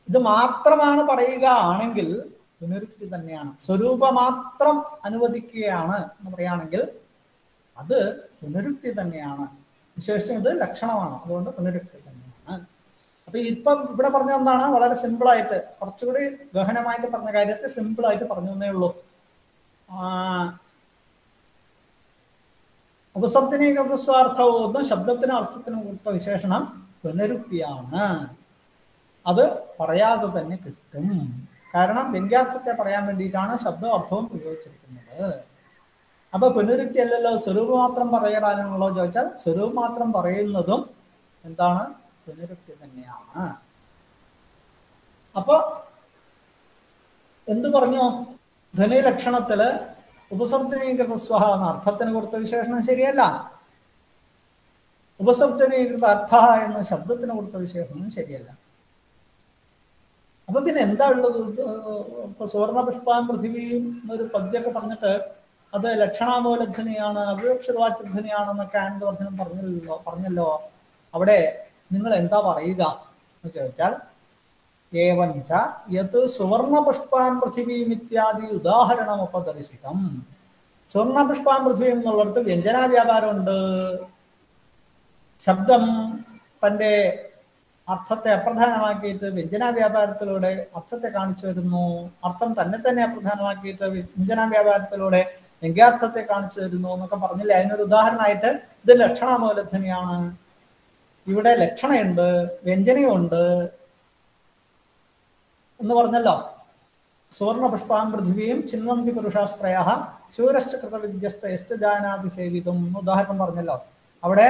ഇത് മാത്രമാണ് പറയുക ആണെങ്കിൽ പുനരുക്തി തന്നെയാണ് സ്വരൂപ മാത്രം അനുവദിക്കുകയാണ് എന്ന് പറയുകയാണെങ്കിൽ അത് പുനരുക്തി തന്നെയാണ് വിശേഷിച്ചും ഇത് ലക്ഷണമാണ് അതുകൊണ്ട് പുനരുക്തി തന്നെയാണ് അപ്പൊ ഇപ്പം ഇവിടെ പറഞ്ഞ എന്താണ് വളരെ സിമ്പിൾ ആയിട്ട് കുറച്ചുകൂടി ഗഹനമായിട്ട് പറഞ്ഞ കാര്യത്തെ സിമ്പിൾ ആയിട്ട് പറഞ്ഞു എന്നേ ഉള്ളൂ ആ, ഉപസർജനീകൃത സ്വാർത്ഥവും ശബ്ദത്തിനും അർത്ഥത്തിനും കൊടുത്ത വിശേഷണം പുനരുക്തിയാണ് അത് പറയാതെ തന്നെ കിട്ടും കാരണം വ്യംഗ്യാർത്ഥത്തെ പറയാൻ വേണ്ടിയിട്ടാണ് ശബ്ദവും അർത്ഥവും ഉപയോഗിച്ചിരിക്കുന്നത് അപ്പൊ പുനരുക്തി അല്ലല്ലോ സ്വരൂപം മാത്രം പറയാനാണല്ലോ ചോദിച്ചാൽ സ്വരൂപം മാത്രം പറയുന്നതും എന്താണ് പുനരുക്തി തന്നെയാണ് അപ്പൊ എന്തു പറഞ്ഞു ധനുലക്ഷണത്തില് ഉപസർജനീകൃത സ്വഹ എന്ന അർത്ഥത്തിന് കൊടുത്ത വിശേഷണം ശരിയല്ല ഉപസർജനീകൃത അർത്ഥ എന്ന ശബ്ദത്തിന് കൊടുത്ത വിശേഷണം ശരിയല്ല അപ്പൊ പിന്നെ എന്താ ഉള്ളത് ഇത് ഇപ്പൊ സുവർണ പുഷ്പാൻ പൃഥിവിയും എന്നൊരു പദ്യമൊക്കെ പറഞ്ഞിട്ട് അത് ലക്ഷണാമൂലധ്വനിയാണ് അവ്യക്ഷരവാച്യധ്വനിയാണെന്നൊക്കെ ആനന്ദവർദ്ധനം പറഞ്ഞല്ലോ പറഞ്ഞല്ലോ അവിടെ നിങ്ങൾ എന്താ പറയുക എന്ന് ചോദിച്ചാൽ ഏവഞ്ച യത് സുവർണ പുഷ്പാൻ പൃഥിവീം ഇത്യാദി ഉദാഹരണം ഉപദർശിതം സുവർണ പുഷ്പാൻ പൃഥ്വി എന്നുള്ളിടത്ത് വ്യഞ്ജന വ്യാപാരമുണ്ട് ശബ്ദം തൻ്റെ അർത്ഥത്തെ അപ്രധാനമാക്കിയിട്ട് വ്യഞ്ജന വ്യാപാരത്തിലൂടെ അർത്ഥത്തെ കാണിച്ചു വരുന്നു അർത്ഥം തന്നെ തന്നെ അപ്രധാനമാക്കിയിട്ട് വ്യഞ്ജന വ്യാപാരത്തിലൂടെ വ്യംഗ്യാർത്ഥത്തെ കാണിച്ചു തരുന്നു എന്നൊക്കെ പറഞ്ഞില്ലേ അതിനൊരു ഉദാഹരണമായിട്ട് ഇത് ലക്ഷണാമൂലധനിയാണ് ഇവിടെ ലക്ഷണയുണ്ട് വ്യഞ്ജനയുണ്ട് എന്ന് പറഞ്ഞല്ലോ സുവർണ പുഷ്പാൻ പൃഥിവിയും ചിന്വന്തി പുരുഷാസ്ത്രയ ശൂരശ്ച കൃതവിദ്യസ്ത എസ്റ്റ് ജാനാതി സേവിതും എന്ന് ഉദാഹരണം പറഞ്ഞല്ലോ അവിടെ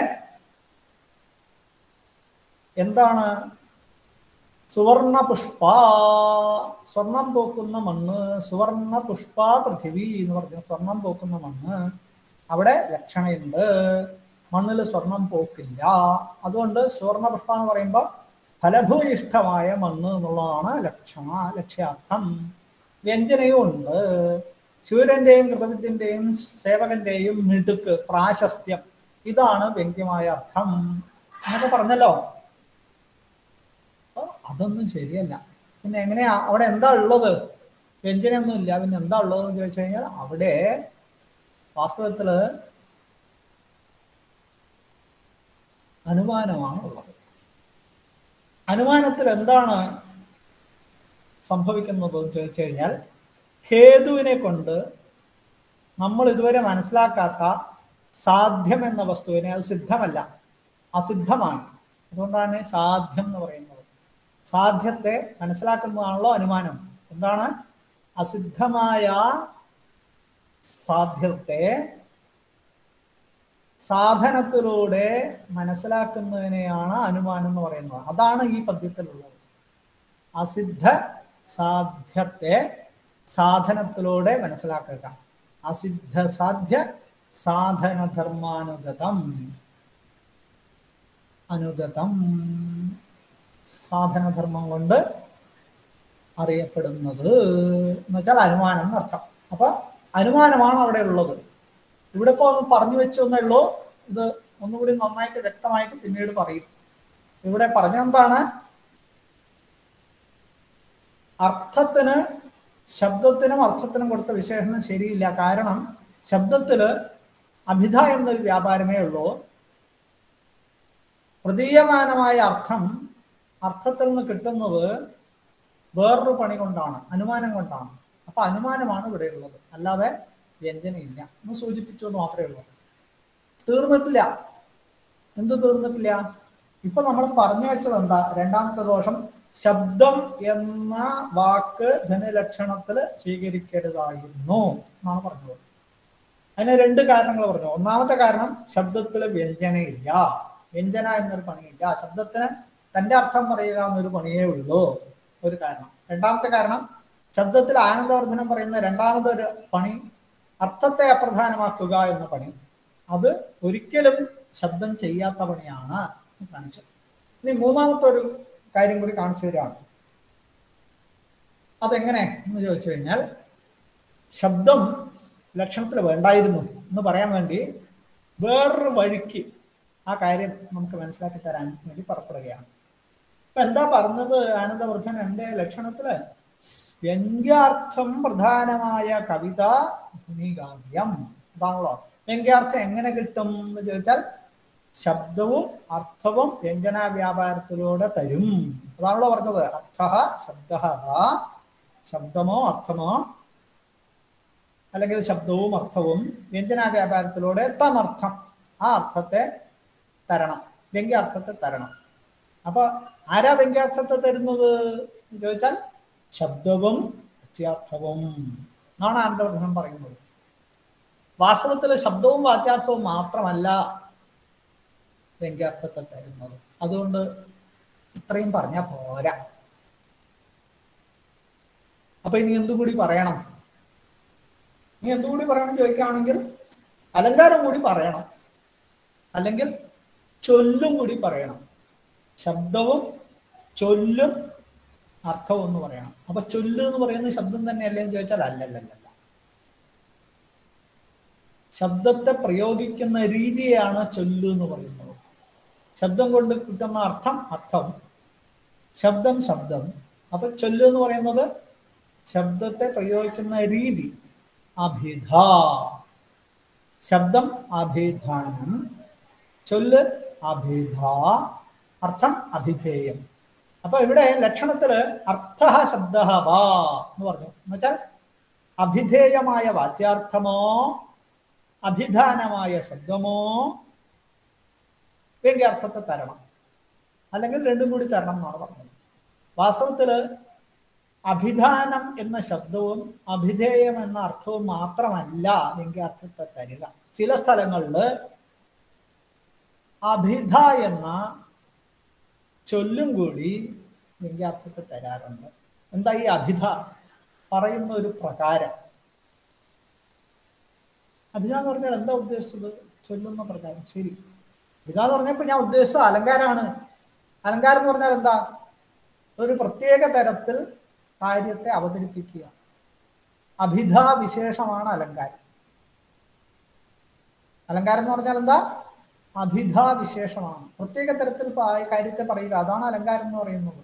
എന്താണ് സുവർണ പുഷ്പ സ്വർണം പോക്കുന്ന മണ്ണ് സുവർണ പുഷ്പ പൃഥിവി എന്ന് പറഞ്ഞു സ്വർണം പോക്കുന്ന മണ്ണ് അവിടെ ലക്ഷണയുണ്ട് മണ്ണിൽ സ്വർണം പോക്കില്ല അതുകൊണ്ട് സുവർണ പുഷ്പ എന്ന് പറയുമ്പോൾ ഫലഭൂയിഷ്ഠമായ മണ്ണ് എന്നുള്ളതാണ് ലക്ഷണ ലക്ഷ്യാർത്ഥം വ്യഞ്ജനയും ഉണ്ട് ശൂരന്റെയും കൃതവിദ്യന്റെയും സേവകന്റെയും മിടുക്ക് പ്രാശസ്ത്യം ഇതാണ് വ്യംഗ്യമായ അർത്ഥം എന്നൊക്കെ പറഞ്ഞല്ലോ അപ്പൊ അതൊന്നും ശരിയല്ല പിന്നെ എങ്ങനെയാ അവിടെ എന്താ ഉള്ളത് വ്യഞ്ജനമൊന്നും ഇല്ല പിന്നെ എന്താ ഉള്ളതെന്ന് ചോദിച്ചു കഴിഞ്ഞാൽ അവിടെ വാസ്തവത്തില് അനുമാനമാണ് ഉള്ളത് അനുമാനത്തിൽ എന്താണ് സംഭവിക്കുന്നത് എന്ന് ചോദിച്ചു കഴിഞ്ഞാൽ ഹേതുവിനെ കൊണ്ട് നമ്മൾ ഇതുവരെ മനസ്സിലാക്കാത്ത സാധ്യം എന്ന വസ്തുവിനെ അത് സിദ്ധമല്ല അസിദ്ധമാണ് അതുകൊണ്ടാണ് സാധ്യം എന്ന് പറയുന്നത് സാധ്യത്തെ മനസ്സിലാക്കുന്നതാണല്ലോ അനുമാനം എന്താണ് അസിദ്ധമായ സാധ്യത്തെ സാധനത്തിലൂടെ മനസ്സിലാക്കുന്നതിനെയാണ് അനുമാനം എന്ന് പറയുന്നത് അതാണ് ഈ പദ്യത്തിലുള്ളത് അസിദ്ധ സാധ്യത്തെ സാധനത്തിലൂടെ മനസ്സിലാക്കുക അസിദ്ധ സാധ്യ സാധനധർമാനുഗതം അനുഗതം സാധനധർമ്മം കൊണ്ട് അറിയപ്പെടുന്നത് എന്ന് വെച്ചാൽ അനുമാനം എന്നർത്ഥം അപ്പൊ അനുമാനമാണ് അവിടെ ഉള്ളത് ഇവിടെ ഇപ്പൊ ഒന്ന് പറഞ്ഞു വെച്ചെന്നേ ഉള്ളൂ ഇത് ഒന്നുകൂടി നന്നായിട്ട് വ്യക്തമായിട്ട് പിന്നീട് പറയും ഇവിടെ പറഞ്ഞെന്താണ് അർത്ഥത്തിന് ശബ്ദത്തിനും അർത്ഥത്തിനും കൊടുത്ത വിശേഷണം ശരിയില്ല കാരണം ശബ്ദത്തില് അഭിധ എന്നൊരു വ്യാപാരമേ ഉള്ളൂ പ്രതീയമാനമായ അർത്ഥം അർത്ഥത്തിൽ നിന്ന് കിട്ടുന്നത് വേറൊരു പണി കൊണ്ടാണ് അനുമാനം കൊണ്ടാണ് അപ്പൊ അനുമാനമാണ് ഇവിടെ ഉള്ളത് അല്ലാതെ വ്യഞ്ജനയില്ല എന്ന് സൂചിപ്പിച്ചു എന്ന് മാത്രമേ ഉള്ളൂ തീർന്നിട്ടില്ല എന്ത് തീർന്നിട്ടില്ല ഇപ്പൊ നമ്മൾ പറഞ്ഞു വെച്ചത് എന്താ രണ്ടാമത്തെ ദോഷം ശബ്ദം എന്ന വാക്ക് ധനുലക്ഷണത്തിൽ സ്വീകരിക്കരുതായിരുന്നു എന്നാണ് പറഞ്ഞത് അതിന് രണ്ട് കാരണങ്ങൾ പറഞ്ഞു ഒന്നാമത്തെ കാരണം ശബ്ദത്തിൽ വ്യഞ്ജനയില്ല വ്യഞ്ജന എന്നൊരു പണിയില്ല ശബ്ദത്തിന് തന്റെ അർത്ഥം പറയുക എന്നൊരു പണിയേ ഉള്ളൂ ഒരു കാരണം രണ്ടാമത്തെ കാരണം ശബ്ദത്തിൽ ആനന്ദവർദ്ധനം പറയുന്ന രണ്ടാമതൊരു പണി അർത്ഥത്തെ അപ്രധാനമാക്കുക എന്ന പണി അത് ഒരിക്കലും ശബ്ദം ചെയ്യാത്ത പണിയാണ് എന്ന് കാണിച്ചു ഇനി മൂന്നാമത്തെ ഒരു കാര്യം കൂടി കാണിച്ചു തരികയാണ് അതെങ്ങനെ എന്ന് ചോദിച്ചു കഴിഞ്ഞാൽ ശബ്ദം ലക്ഷണത്തിൽ വേണ്ടായിരുന്നു എന്ന് പറയാൻ വേണ്ടി വേറൊരു വഴിക്ക് ആ കാര്യം നമുക്ക് മനസ്സിലാക്കി തരാൻ വേണ്ടി പുറപ്പെടുകയാണ് ഇപ്പൊ എന്താ പറഞ്ഞത് ആനന്ദവർദ്ധൻ എന്റെ ലക്ഷണത്തില് വ്യംഗ്യാർത്ഥം പ്രധാനമായ കവിത ധ്വനികാവ്യം അതാണല്ലോ വ്യംഗ്യാർത്ഥം എങ്ങനെ കിട്ടും എന്ന് ചോദിച്ചാൽ ശബ്ദവും അർത്ഥവും വ്യഞ്ജന വ്യാപാരത്തിലൂടെ തരും അതാണല്ലോ പറഞ്ഞത് അർത്ഥ ശബ്ദ ശബ്ദമോ അർത്ഥമോ അല്ലെങ്കിൽ ശബ്ദവും അർത്ഥവും വ്യഞ്ജന വ്യാപാരത്തിലൂടെ തമർത്ഥം ആ അർത്ഥത്തെ തരണം വ്യംഗ്യാർത്ഥത്തെ തരണം അപ്പൊ ആരാ വ്യംഗ്യാർത്ഥത്തെ തരുന്നത് എന്ന് ചോദിച്ചാൽ ശബ്ദവും വാച്യാർത്ഥവും എന്നാണ് ആനന്ദവർദ്ധനം പറയുന്നത് വാസ്തവത്തിൽ ശബ്ദവും വാച്യാർത്ഥവും മാത്രമല്ല വ്യംഗ്യാർത്ഥത്തെ തരുന്നത് അതുകൊണ്ട് ഇത്രയും പറഞ്ഞാൽ പോരാ അപ്പൊ ഇനി എന്തുകൂടി പറയണം ഇനി എന്തുകൂടി പറയണം ചോദിക്കുകയാണെങ്കിൽ അലങ്കാരം കൂടി പറയണം അല്ലെങ്കിൽ ചൊല്ലും കൂടി പറയണം ശബ്ദവും ചൊല്ലും അർത്ഥവും എന്ന് പറയണം അപ്പൊ ചൊല്ല് എന്ന് പറയുന്നത് ശബ്ദം തന്നെയല്ലേ എന്ന് ചോദിച്ചാൽ അല്ലല്ലല്ല ശബ്ദത്തെ പ്രയോഗിക്കുന്ന രീതിയാണ് ചൊല്ല് എന്ന് പറയുന്നത് ശബ്ദം കൊണ്ട് കിട്ടുന്ന അർത്ഥം അർത്ഥം ശബ്ദം ശബ്ദം അപ്പൊ ചൊല്ല് എന്ന് പറയുന്നത് ശബ്ദത്തെ പ്രയോഗിക്കുന്ന രീതി അഭിധ ശബ്ദം അഭിധാനം ചൊല്ല് അഭിധ അർത്ഥം അഭിധേയം അപ്പൊ ഇവിടെ ലക്ഷണത്തില് അർത്ഥ ശബ്ദ വാ എന്ന് പറഞ്ഞു എന്നുവെച്ചാൽ അഭിധേയമായ വാച്യാർത്ഥമോ അഭിധാനമായ ശബ്ദമോ വ്യംഗ്യാർത്ഥത്തെ തരണം അല്ലെങ്കിൽ രണ്ടും കൂടി തരണം എന്നാണ് പറഞ്ഞത് വാസ്തവത്തില് അഭിധാനം എന്ന ശബ്ദവും അഭിധേയം എന്ന അർത്ഥവും മാത്രമല്ല വ്യംഗ്യാർത്ഥത്തെ തരിക ചില സ്ഥലങ്ങളിൽ അഭിധ എന്ന ചൊല്ലും കൂടി വ്യംഗ്യാർത്ഥത്തെ തരാറുണ്ട് എന്താ ഈ അഭിധ പറയുന്ന ഒരു പ്രകാരം അഭിധ എന്ന് പറഞ്ഞാൽ എന്താ ഉദ്ദേശിച്ചത് ചൊല്ലുന്ന പ്രകാരം ശരി അഭിധ എന്ന് പറഞ്ഞപ്പോൾ ഞാൻ ഉദ്ദേശിച്ചത് അലങ്കാരമാണ് അലങ്കാരം എന്ന് പറഞ്ഞാൽ എന്താ ഒരു പ്രത്യേക തരത്തിൽ കാര്യത്തെ അവതരിപ്പിക്കുക അഭിധ വിശേഷമാണ് അലങ്കാരം അലങ്കാരം എന്ന് പറഞ്ഞാൽ എന്താ അഭിധ വിശേഷമാണ് പ്രത്യേക തരത്തിൽ പ- കാര്യത്തെ പറയുക അതാണ് അലങ്കാരം എന്ന് പറയുന്നത്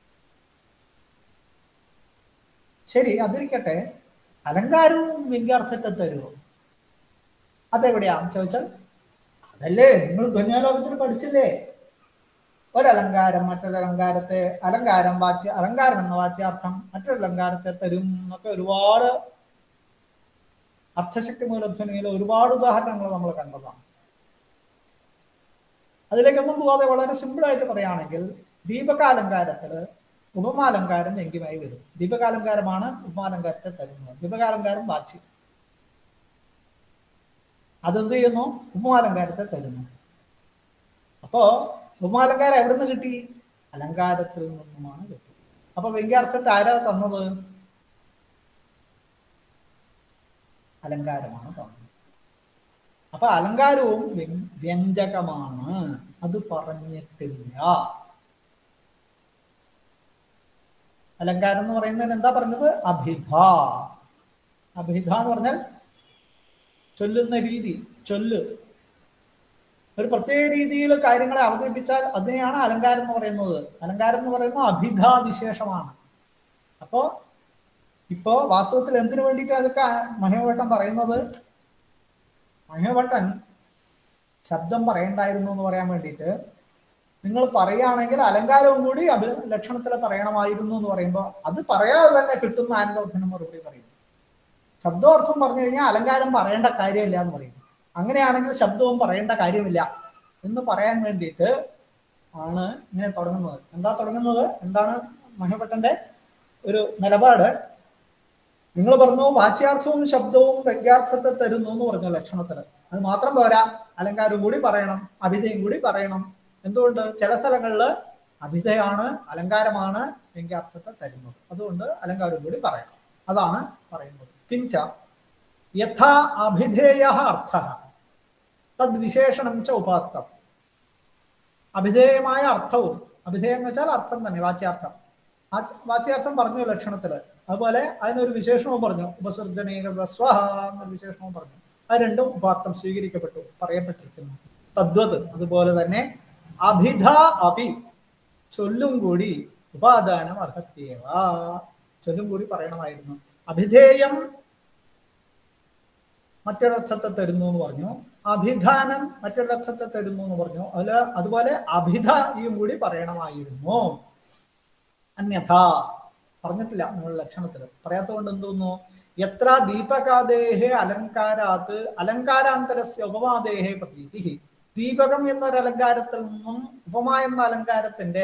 ശരി അതിരിക്കട്ടെ അലങ്കാരവും വ്യംഗ്യാർത്ഥത്തെ തരുമോ അതെവിടെയാന്ന് ചോദിച്ചാൽ അതല്ലേ നിങ്ങൾ ധ്വനിയാലോകത്തിൽ പഠിച്ചില്ലേ ഒരലങ്കാരം മറ്റൊരലങ്കാരത്തെ അലങ്കാരം വാച്യ അലങ്കാരം എന്ന വാച്യാർത്ഥം മറ്റൊരു അലങ്കാരത്തെ തരും എന്നൊക്കെ ഒരുപാട് അർത്ഥശക്തി മൂലധ്വനിയിൽ ഒരുപാട് ഉദാഹരണങ്ങൾ നമ്മൾ കണ്ടതാണ് അതിലേക്കൊന്നും പോകാതെ വളരെ സിമ്പിളായിട്ട് പറയുകയാണെങ്കിൽ ദീപകാലങ്കാരത്തില് ഉപമാലങ്കാരം എങ്കിമായി വരും ദീപകാലങ്കാരമാണ് ഉപമാലങ്കാരത്തെ തരുന്നത് ദീപകാലങ്കാരം വാച്യം അതെന്ത് ചെയ്യുന്നു ഉപമാലങ്കാരത്തെ തരുന്നു അപ്പോ ഉപമാലങ്കാരം എവിടെ നിന്ന് കിട്ടി അലങ്കാരത്തിൽ നിന്നുമാണ് കിട്ടി അപ്പൊ വ്യംഗ്യാർത്ഥത്തെ ആരാ തന്നത് അലങ്കാരമാണ് തന്നത് അപ്പൊ അലങ്കാരവും വ്യ- വ്യഞ്ജകമാണ് അത് പറഞ്ഞിട്ടില്ല അലങ്കാരം എന്ന് പറയുന്നതിന് എന്താ പറഞ്ഞത് അഭിധ അഭിധ എന്ന് പറഞ്ഞാൽ ചൊല്ലുന്ന രീതി ചൊല്ല് ഒരു പ്രത്യേക രീതിയിൽ കാര്യങ്ങളെ അവതരിപ്പിച്ചാൽ അതിനെയാണ് അലങ്കാരം എന്ന് പറയുന്നത് അലങ്കാരം എന്ന് പറയുന്നത് അഭിധ വിശേഷമാണ് അപ്പോ ഇപ്പോ വാസ്തവത്തിൽ എന്തിനു വേണ്ടിയിട്ട് അതൊക്കെ മഹിമവട്ടം പറയുന്നത് മഹിമവട്ടൻ ശബ്ദം പറയണ്ടായിരുന്നു എന്ന് പറയാൻ വേണ്ടിയിട്ട് നിങ്ങൾ പറയുകയാണെങ്കിൽ അലങ്കാരവും കൂടി അഭി ലക്ഷണത്തിൽ പറയണമായിരുന്നു എന്ന് പറയുമ്പോൾ അത് പറയാതെ തന്നെ കിട്ടുന്ന ആനന്ദവർദ്ധന മറുപടി പറയും ശബ്ദാർത്ഥം പറഞ്ഞു കഴിഞ്ഞാൽ അലങ്കാരം പറയേണ്ട കാര്യമില്ല എന്ന് പറയും അങ്ങനെയാണെങ്കിൽ ശബ്ദവും പറയേണ്ട കാര്യമില്ല എന്ന് പറയാൻ വേണ്ടിയിട്ട് ആണ് ഇങ്ങനെ തുടങ്ങുന്നത് എന്താ തുടങ്ങുന്നത് എന്താണ് മഹിമഭട്ടന്റെ ഒരു നിലപാട് നിങ്ങൾ പറഞ്ഞു വാച്യാർത്ഥവും ശബ്ദവും വ്യംഗ്യാർത്ഥത്തെ തരുന്നു എന്ന് പറഞ്ഞു ലക്ഷണത്തിന് അത് മാത്രം പോരാ അലങ്കാരവും കൂടി പറയണം അഭിധയും കൂടി പറയണം എന്തുകൊണ്ട് ചില സ്ഥലങ്ങളിൽ അഭിധയാണ് അലങ്കാരമാണ് വ്യംഗ്യാർത്ഥത്തെ തരുന്നത് അതുകൊണ്ട് അലങ്കാരവും കൂടി പറയണം അതാണ് പറയുന്നത് കിഞ്ച യഥാ അഭിധേയ അർത്ഥ തദ്വിശേഷണം ച ഉപാത്തം അഭിധേയമായ അർത്ഥവും അഭിധേയം എന്ന് വെച്ചാൽ അർത്ഥം തന്നെ വാച്യാർത്ഥം ആ വാച്യാർത്ഥം പറഞ്ഞു ലക്ഷണത്തില് അതുപോലെ അതിനൊരു വിശേഷണവും പറഞ്ഞു ഉപസർജനീകൃത സ്വഹ എന്നൊരു വിശേഷണവും പറഞ്ഞു അത് രണ്ടും ഉപാത്തം സ്വീകരിക്കപ്പെട്ടു പറയപ്പെട്ടിരിക്കുന്നു തദ്വത് അതുപോലെ തന്നെ അഭിധ അപി ചൊല്ലും കൂടി ഉപാദാനം അർഹത്യേവ ചൊല്ലും കൂടി പറയണമായിരുന്നു അഭിധേയം മറ്റൊരർത്ഥത്തെ തരുന്നു എന്ന് പറഞ്ഞു അഭിധാനം മറ്റൊരർത്ഥത്തെ തരുന്നു എന്ന് പറഞ്ഞു അതില് അതുപോലെ അഭിധയും കൂടി പറയണമായിരുന്നു അന്യഥ പറഞ്ഞിട്ടില്ല നിങ്ങൾ ലക്ഷണത്തിൽ പറയാത്തതുകൊണ്ട് എന്തോന്നു എത്ര ദീപകാദേഹേ അലങ്കാരാത് അലങ്കാരാന്തരസ്യ ഉപമാദേഹേ പ്രതീതി ദീപകം എന്നൊരു അലങ്കാരത്തിൽ നിന്നും ഉപമ എന്ന അലങ്കാരത്തിന്റെ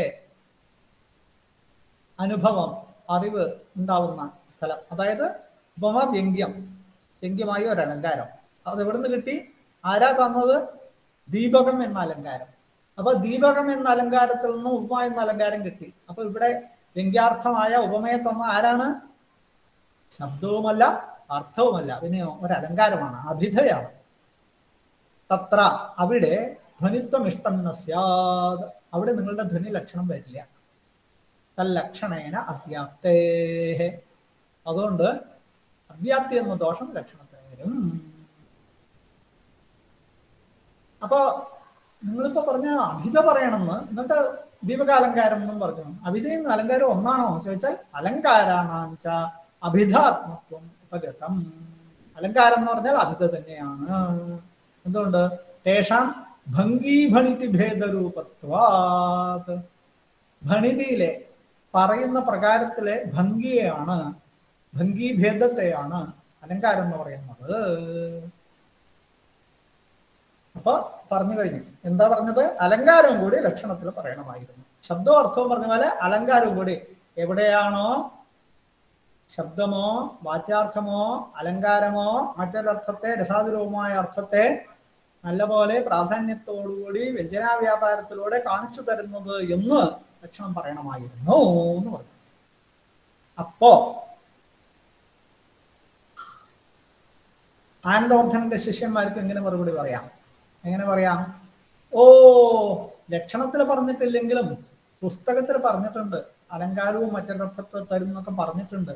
അനുഭവം അറിവ് ഉണ്ടാവുന്ന സ്ഥലം അതായത് ഉപമ വ്യംഗ്യം വ്യംഗ്യമായ ഒരു അലങ്കാരം അത് എവിടുന്ന് കിട്ടി ആരാ തന്നത് ദീപകം എന്ന അലങ്കാരം അപ്പൊ ദീപകം എന്ന അലങ്കാരത്തിൽ നിന്നും ഉപമ എന്ന അലങ്കാരം കിട്ടി അപ്പൊ ഇവിടെ വ്യംഗ്യാർത്ഥമായ ഉപമയെ തന്ന ആരാണ് ശബ്ദവുമല്ല അർത്ഥവുമല്ല പിന്നെയോ ഒരു അലങ്കാരമാണ് അഭിധയാണ് തത്ര അവിടെ ധ്വനിത്വം ഇഷ്ടം ന സ്യാത് അവിടെ നിങ്ങളുടെ ധ്വനി ലക്ഷണം വരില്ല തല്ലക്ഷണേന അവ്യാപ്തേ അതുകൊണ്ട് അവ്യാപ്തി എന്ന ദോഷം ലക്ഷണത്തിന് വരും അപ്പോ നിങ്ങളിപ്പോ പറഞ്ഞ അഭിത പറയണമെന്ന് എന്നിട്ട് ദീപകാലങ്കാരം എന്നും പറഞ്ഞു അഭിതയും അലങ്കാരവും ഒന്നാണോ ചോദിച്ചാൽ അലങ്കാരാണാച്ച അഭിധാത്മത്വം ഉപഗതം അലങ്കാരം എന്ന് പറഞ്ഞാൽ അഭിത തന്നെയാണ് എന്തുകൊണ്ട് തേഷാം ഭംഗീഭണിതി ഭേദരൂപത്വാത് ഭണിതിയിലെ പറയുന്ന പ്രകാരത്തിലെ ഭംഗിയെയാണ് ഭംഗീഭേദത്തെയാണ് അലങ്കാരം എന്ന് പറയുന്നത് അപ്പൊ പറഞ്ഞു കഴിഞ്ഞു എന്താ പറഞ്ഞത് അലങ്കാരവും കൂടി ലക്ഷണത്തിൽ പറയണമായിരുന്നു ശബ്ദവും അർത്ഥവും പറഞ്ഞ പോലെ അലങ്കാരവും കൂടി എവിടെയാണോ ശബ്ദമോ വാച്യാർത്ഥമോ അലങ്കാരമോ മറ്റൊരർത്ഥത്തെ രസാതിരവുമായ അർത്ഥത്തെ നല്ലപോലെ പ്രാധാന്യത്തോടുകൂടി വ്യഞ്ജനാ വ്യാപാരത്തിലൂടെ കാണിച്ചു തരുന്നത് എന്ന് ലക്ഷണം പറയണമായിരുന്നു എന്ന് പറഞ്ഞു അപ്പോ ആനന്ദവർദ്ധനന്റെ ശിഷ്യന്മാർക്ക് എങ്ങനെ മറുപടി പറയാം എങ്ങനെ പറയാം ഓ ലക്ഷണത്തിൽ പറഞ്ഞിട്ടില്ലെങ്കിലും പുസ്തകത്തിൽ പറഞ്ഞിട്ടുണ്ട് അലങ്കാരവും മറ്റൊരർത്ഥത്തെ തരും എന്നൊക്കെ പറഞ്ഞിട്ടുണ്ട്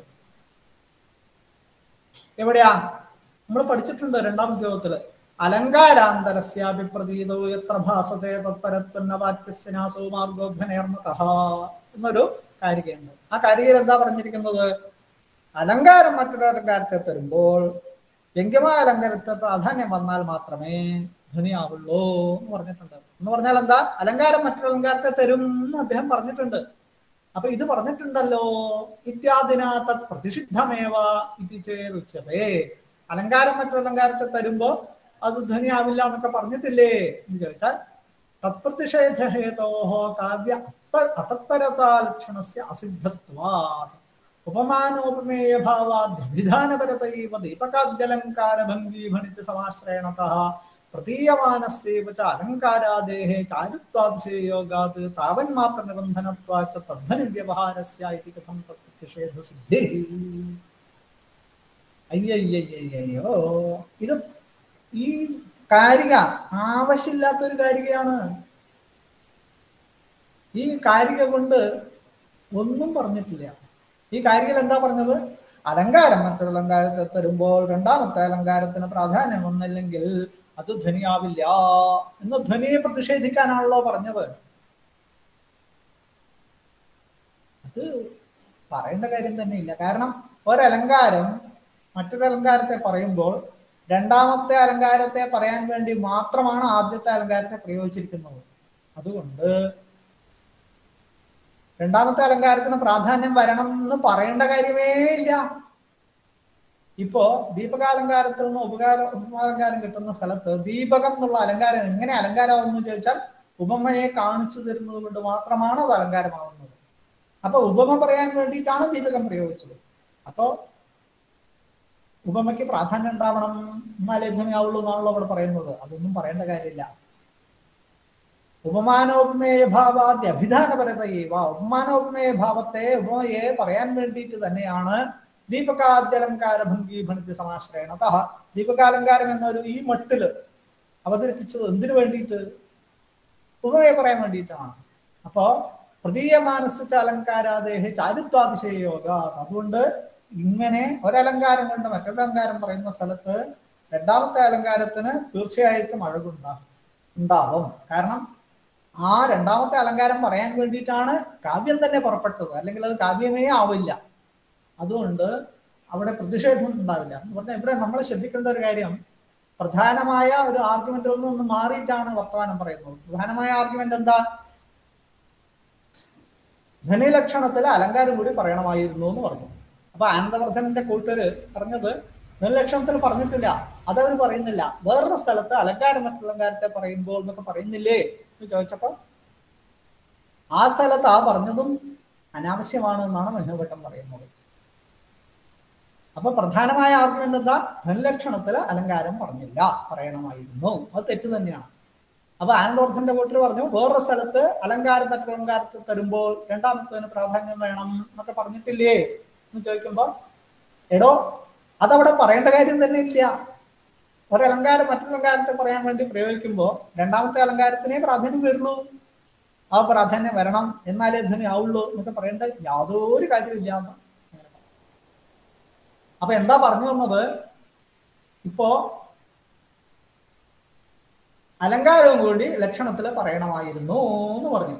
എവിടെയാ നമ്മൾ പഠിച്ചിട്ടുണ്ട് രണ്ടാം ഉദ്യോഗത്തില് അലങ്കാരാന്തരസ്യാഭിപ്രതീതോ എത്ര ഭാസത്തെ തത്പരത്വന്ന വാച്യസ്യനാസോ മാർഗോധ്വനേർമ്മത എന്നൊരു കാരികയുണ്ട് ആ കാരികയിൽ എന്താ പറഞ്ഞിരിക്കുന്നത് അലങ്കാരം മറ്റൊരു അലങ്കാരത്തെ തരുമ്പോൾ വ്യംഗ്യമായ അലങ്കാരത്തെ പ്രാധാന്യം വന്നാൽ മാത്രമേ ധ്വനിയാവുള്ളൂ എന്ന് പറഞ്ഞിട്ടുണ്ട് എന്ന് പറഞ്ഞാൽ എന്താ അലങ്കാരം മറ്റൊരു അലങ്കാരത്തെ തരും എന്ന് അദ്ദേഹം പറഞ്ഞിട്ടുണ്ട് അപ്പൊ ഇത് പറഞ്ഞിട്ടുണ്ടല്ലോ ഇത്യാദിന തത് പ്രതിഷിദ്ധമേവ ഇത് ചേരുച്ചതേ അലങ്കാരം മറ്റൊരു അലങ്കാരത്തെ തരുമ്പോ അത് ധ്വനിയാവില്ല എന്നൊക്കെ പറഞ്ഞിട്ടില്ലേ എന്ന് ചോദിച്ചാൽ തത്പ്രതിഷേധഹേതോഹോ കാവ്യ അതത്പരതാലക്ഷണസ്യ അസിദ്ധത്വാ ഉപമാനോപമേയ ഭാവാദ്യഭിധാനപരതൈവ ദീപകാദ്യലങ്കാരഭംഗീഭണിത സമാശ്രയണതഃ പ്രതീയമാനസ്യൈവ ച അലങ്കാരാദേഹേ ചാരുത്വാതിശയോഗാത് താവന്മാത്ര നിബന്ധനത്വാച്ച തദ്ധ്വനി വ്യവഹാരസ്യ ഇതി കഥം തത്പ്രതിഷേധസിദ്ധി അയ്യയ്യയ്യോ ഇത് ഈ കാരിക ആവശ്യമില്ലാത്തൊരു കാരികയാണ് ഈ കാരിക കൊണ്ട് ഒന്നും പറഞ്ഞിട്ടില്ല ഈ കാരികയിൽ എന്താ പറഞ്ഞത് അലങ്കാരം മറ്റൊരു അലങ്കാരത്തെ തരുമ്പോൾ രണ്ടാമത്തെ അലങ്കാരത്തിന് പ്രാധാന്യം വന്നില്ലെങ്കിൽ അത് ധ്വനിയാവില്ല എന്ന് ധ്വനിയെ പ്രതിഷേധിക്കാനാണല്ലോ പറഞ്ഞത് അത് പറയേണ്ട കാര്യം തന്നെ ഇല്ല കാരണം ഒരലങ്കാരം മറ്റൊരു അലങ്കാരത്തെ പറയുമ്പോൾ രണ്ടാമത്തെ അലങ്കാരത്തെ പറയാൻ വേണ്ടി മാത്രമാണ് ആദ്യത്തെ അലങ്കാരത്തെ പ്രയോഗിച്ചിരിക്കുന്നത് അതുകൊണ്ട് രണ്ടാമത്തെ അലങ്കാരത്തിന് പ്രാധാന്യം വരണം എന്ന് പറയേണ്ട കാര്യമേ ഇല്ല ഇപ്പോ ദീപകാലങ്കാരത്തിൽ നിന്ന് ഉപകാര ഉപമാലങ്കാരം കിട്ടുന്ന സ്ഥലത്ത് ദീപകം എന്നുള്ള അലങ്കാരം എങ്ങനെ അലങ്കാരമാവുന്നു ചോദിച്ചാൽ ഉപമയെ കാണിച്ചു തരുന്നത് കൊണ്ട് മാത്രമാണ് അത് അലങ്കാരമാവുന്നത് അപ്പൊ ഉപമ പറയാൻ വേണ്ടിയിട്ടാണ് ദീപകം പ്രയോഗിച്ചത് അപ്പോ ഉപമയ്ക്ക് പ്രാധാന്യം ഉണ്ടാവണം എന്നാലേ ധ്വനിയാവുള്ളൂ എന്നാണല്ലോ അവിടെ പറയുന്നത് അതൊന്നും പറയേണ്ട കാര്യമില്ല ഉപമാനോപമേയ ഭാവാദ്യ അഭിധാനപരതയേവ ഉപമാനോപമേയ ഭാവത്തെ ഉപമയെ പറയാൻ വേണ്ടിയിട്ട് തന്നെയാണ് ദീപകാദ്യലങ്കാര ഭംഗീഭണിത സമാശ്രയണത ദീപകാലങ്കാരം എന്നൊരു ഈ മട്ടില് അവതരിപ്പിച്ചത് എന്തിനു വേണ്ടിയിട്ട് ഉപമയെ പറയാൻ വേണ്ടിയിട്ടാണ് അപ്പോ പ്രതീയ മാനസിച്ച അലങ്കാരാദേഹ ചാരിത്വാതിശയോഗ അതുകൊണ്ട് ഇങ്ങനെ ഒരലങ്കാരം കൊണ്ട് മറ്റൊരലങ്കാരം പറയുന്ന സ്ഥലത്ത് രണ്ടാമത്തെ അലങ്കാരത്തിന് തീർച്ചയായിട്ടും അഴകുണ്ടാകും ഉണ്ടാവും കാരണം ആ രണ്ടാമത്തെ അലങ്കാരം പറയാൻ വേണ്ടിയിട്ടാണ് കാവ്യം തന്നെ പുറപ്പെട്ടത് അല്ലെങ്കിൽ അത് കാവ്യമേ ആവില്ല അതുകൊണ്ട് അവിടെ പ്രതിഷേധം ഉണ്ടാവില്ല എന്ന് പറഞ്ഞാൽ ഇവിടെ നമ്മൾ ശ്രദ്ധിക്കേണ്ട ഒരു കാര്യം പ്രധാനമായ ഒരു ആർഗ്യുമെന്റിൽ നിന്ന് മാറിയിട്ടാണ് വർത്തമാനം പറയുന്നത് പ്രധാനമായ ആർഗ്യുമെന്റ് എന്താ ധ്വനിലക്ഷണത്തിൽ അലങ്കാരം കൂടി പറയണമായിരുന്നു എന്ന് പറഞ്ഞു അപ്പൊ ആനന്ദവർദ്ധനന്റെ കൂട്ടര് പറഞ്ഞത് ധ്വനിലക്ഷണത്തിൽ പറഞ്ഞിട്ടില്ല അതവർ പറയുന്നില്ല വേറൊരു സ്ഥലത്ത് അലങ്കാരം മറ്റലങ്കാരത്തെ പറയുമ്പോൾ എന്നൊക്കെ പറയുന്നില്ലേ എന്ന് ചോദിച്ചപ്പോ ആ സ്ഥലത്ത് ആ പറഞ്ഞതും അനാവശ്യമാണ് എന്നാണ് മനുഭട്ടം പറയുന്നത് അപ്പൊ പ്രധാനമായ ആർഗ്യുമെന്റ് എന്താ ധനലക്ഷണത്തില് അലങ്കാരം പറഞ്ഞില്ല പറയണമായിരുന്നു അത് തെറ്റ് തന്നെയാണ് അപ്പൊ ആനന്ദവർദ്ധന്റെ കൂട്ടർ പറഞ്ഞു വേറൊരു സ്ഥലത്ത് അലങ്കാരം മറ്റലങ്കാരത്തെ തരുമ്പോൾ രണ്ടാമത്തതിന് പ്രാധാന്യം വേണം എന്നൊക്കെ പറഞ്ഞിട്ടില്ലേ എന്ന് ചോദിക്കുമ്പോൾ എടോ അതവിടെ പറയേണ്ട കാര്യം തന്നെ ഇല്ല ഒരലങ്കാരം മറ്റൊരലങ്കാരത്തെ പറയാൻ വേണ്ടി പ്രയോഗിക്കുമ്പോൾ രണ്ടാമത്തെ അലങ്കാരത്തിനേ പ്രാധാന്യം വരുള്ളൂ ആ പ്രാധാന്യം വരണം എന്നാലേ ധ്വനി ആവുള്ളൂ എന്നൊക്കെ പറയേണ്ട യാതൊരു കാര്യമില്ല എന്ന് അപ്പൊ എന്താ പറഞ്ഞു വന്നത് ഇപ്പോ അലങ്കാരവും കൂടി ലക്ഷണത്തിൽ പറയണമായിരുന്നു എന്ന് പറഞ്ഞു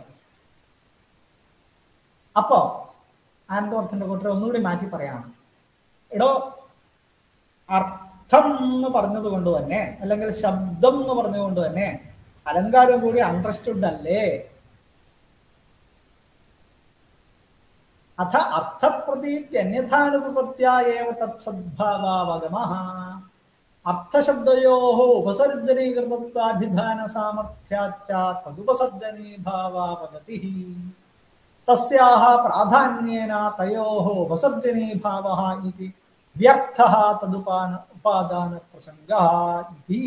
അപ്പോ ആനന്ദവർദ്ധന്റെ കൂട്ടർ ഒന്നുകൂടി മാറ്റി പറയാണ് എടോ അർത്ഥം എന്ന് പറഞ്ഞത് കൊണ്ട് തന്നെ അല്ലെങ്കിൽ ശബ്ദം എന്ന് പറഞ്ഞുകൊണ്ട് തന്നെ അലങ്കാരം കൂടി അണ്ടർസ്റ്റുഡ് അല്ലേ അഥ അർത്ഥപ്രതീത്യന്യഥാനുപത്യായേവ തത്സദ്ഭാവാവഗമ അർത്ഥശബ്ദയോ ഉപസർജനീകൃതത്വാഭിധാന സാമർഥ്യാച്ച തദുപസർജനീഭാവാവഗതി തസ്യാഹ പ്രാധാന്യേന തയോः ഉപസർജനീഭാവः ഇതി വ്യർത്ഥः തദുപാന ഉപാദാന പ്രസംഗः ഇതി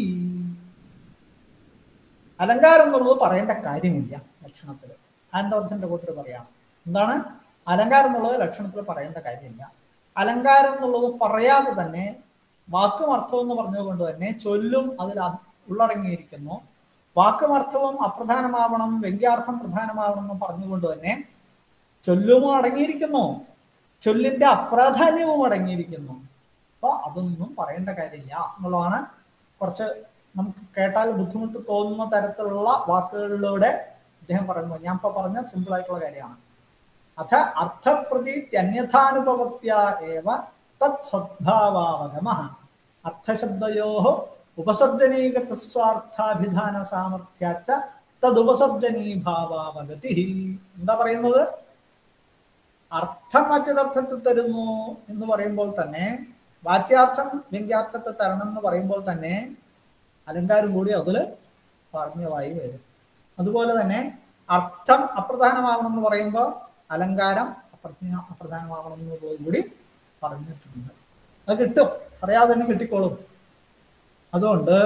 അലങ്കാരം എന്നുള്ളത് പറയേണ്ട കാര്യമില്ല ലക്ഷണത്തിൽ ആനന്ദവർദ്ധന്റെ കൂട്ടർ പറയാണ് എന്താണ് അലങ്കാരം എന്നുള്ളത് ലക്ഷണത്തിൽ പറയേണ്ട കാര്യമില്ല അലങ്കാരം എന്നുള്ളത് പറയാതെ തന്നെ വാക്കും അർത്ഥവും എന്ന് പറഞ്ഞുകൊണ്ട് തന്നെ ചൊല്ലും അതിൽ അ- ഉള്ളടങ്ങിയിരിക്കുന്നു വാക്കും അർത്ഥവും അപ്രധാനമാവണം വ്യംഗ്യാർത്ഥം പ്രധാനമാവണം എന്ന് പറഞ്ഞുകൊണ്ട് തന്നെ ചൊല്ലും അടങ്ങിയിരിക്കുന്നു ചൊല്ലിന്റെ അപ്രാധാന്യവും അടങ്ങിയിരിക്കുന്നു അപ്പൊ അതൊന്നും പറയേണ്ട കാര്യമില്ല എന്നുള്ളതാണ് കുറച്ച് നമുക്ക് കേട്ടാൽ ബുദ്ധിമുട്ട് തോന്നുന്ന തരത്തിലുള്ള വാക്കുകളിലൂടെ അദ്ദേഹം പറയുന്നു ഞാൻ ഇപ്പൊ പറഞ്ഞ സിമ്പിൾ ആയിട്ടുള്ള കാര്യമാണ് അഥ അർത്ഥപ്രതീത്യന്യഥാനുപവത്യ ഏവ തത് സദ്ഭാവാവഗമ അർത്ഥശബ്ദയോ ഉപസർജനീകൃതസ്വാർത്ഥാഭിധാന സാമർഥ്യാച്ച തദുപസർജനീഭാവാവഗതി എന്താ പറയുന്നത് അർത്ഥം മറ്റൊരർത്ഥത്തിൽ തരുന്നു എന്ന് പറയുമ്പോൾ തന്നെ വാച്യാർത്ഥം വ്യംഗ്യാർത്ഥത്തെ തരണം എന്ന് പറയുമ്പോൾ തന്നെ അലങ്കാരം കൂടി അതിൽ പറഞ്ഞതായി വരും അതുപോലെ തന്നെ അർത്ഥം അപ്രധാനമാവണം എന്ന് പറയുമ്പോൾ അലങ്കാരം അപ്രധാന അപ്രധാനമാവണം എന്നുള്ളത് കൂടി പറഞ്ഞിട്ടുണ്ട് അത് കിട്ടും പറയാതെ തന്നെ കിട്ടിക്കോളും അതുകൊണ്ട്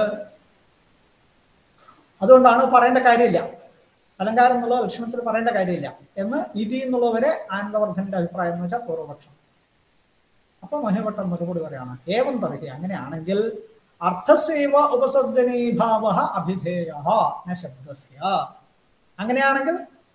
അതുകൊണ്ടാണ് പറയേണ്ട കാര്യമില്ല അലങ്കാരം എന്നുള്ള ലക്ഷണത്തിൽ പറയേണ്ട കാര്യമില്ല എന്ന് ഇതി എന്നുള്ളവരെ ആനന്ദവർദ്ധന്റെ അഭിപ്രായം എന്ന് വെച്ചാൽ പൂർവപക്ഷം അപ്പൊ മഹിമട്ടം മറുപടി പറയാണ് ഏവം തർഹി അങ്ങനെയാണെങ്കിൽ അർത്ഥസേവ ഉപസർജനീഭാവ അഭിധേയ ന ശബ്ദസ്യ അങ്ങനെയാണെങ്കിൽ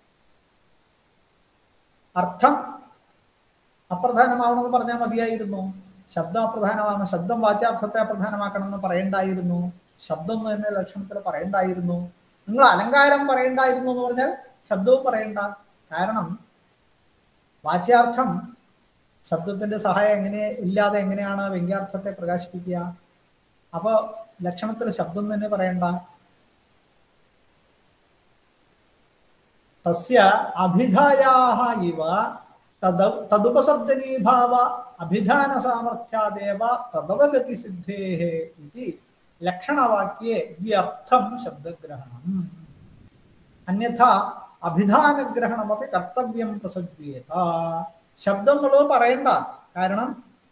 അർത്ഥം അപ്രധാനമാവണമെന്ന് പറഞ്ഞാൽ മതിയായിരുന്നു ശബ്ദം അപ്രധാനമാണ് ശബ്ദം വാച്യാർത്ഥത്തെ അപ്രധാനമാക്കണം എന്ന് പറയണ്ടായിരുന്നു ശബ്ദം എന്ന് തന്നെ ലക്ഷണത്തിൽ പറയണ്ടായിരുന്നു നിങ്ങൾ അലങ്കാരം പറയണ്ടായിരുന്നു എന്ന് പറഞ്ഞാൽ ശബ്ദവും പറയണ്ട കാരണം വാച്യാർത്ഥം ശബ്ദത്തിന്റെ സഹായം എങ്ങനെ ഇല്ലാതെ എങ്ങനെയാണ് വ്യംഗ്യാർത്ഥത്തെ പ്രകാശിപ്പിക്കുക അപ്പൊ ലക്ഷണത്തിൽ ശബ്ദം തന്നെ പറയണ്ട തസ്യ അഭിധായാഹ ഇവ തദ തദുപസർജനീഭാവ അഭിധാന സാമർഥ്യാദേവ തദവഗതി സിദ്ധേഹ ഇതി ലക്ഷണവാക്യേ വ്യർത്ഥം ശബ്ദഗ്രഹണം അന്യഥ അഭിധാനഗ്രഹണമൊക്കെ കർത്തവ്യം പ്രസജ്ജീയത ശബ്ദം എന്നുള്ളത് പറയണ്ട കാരണം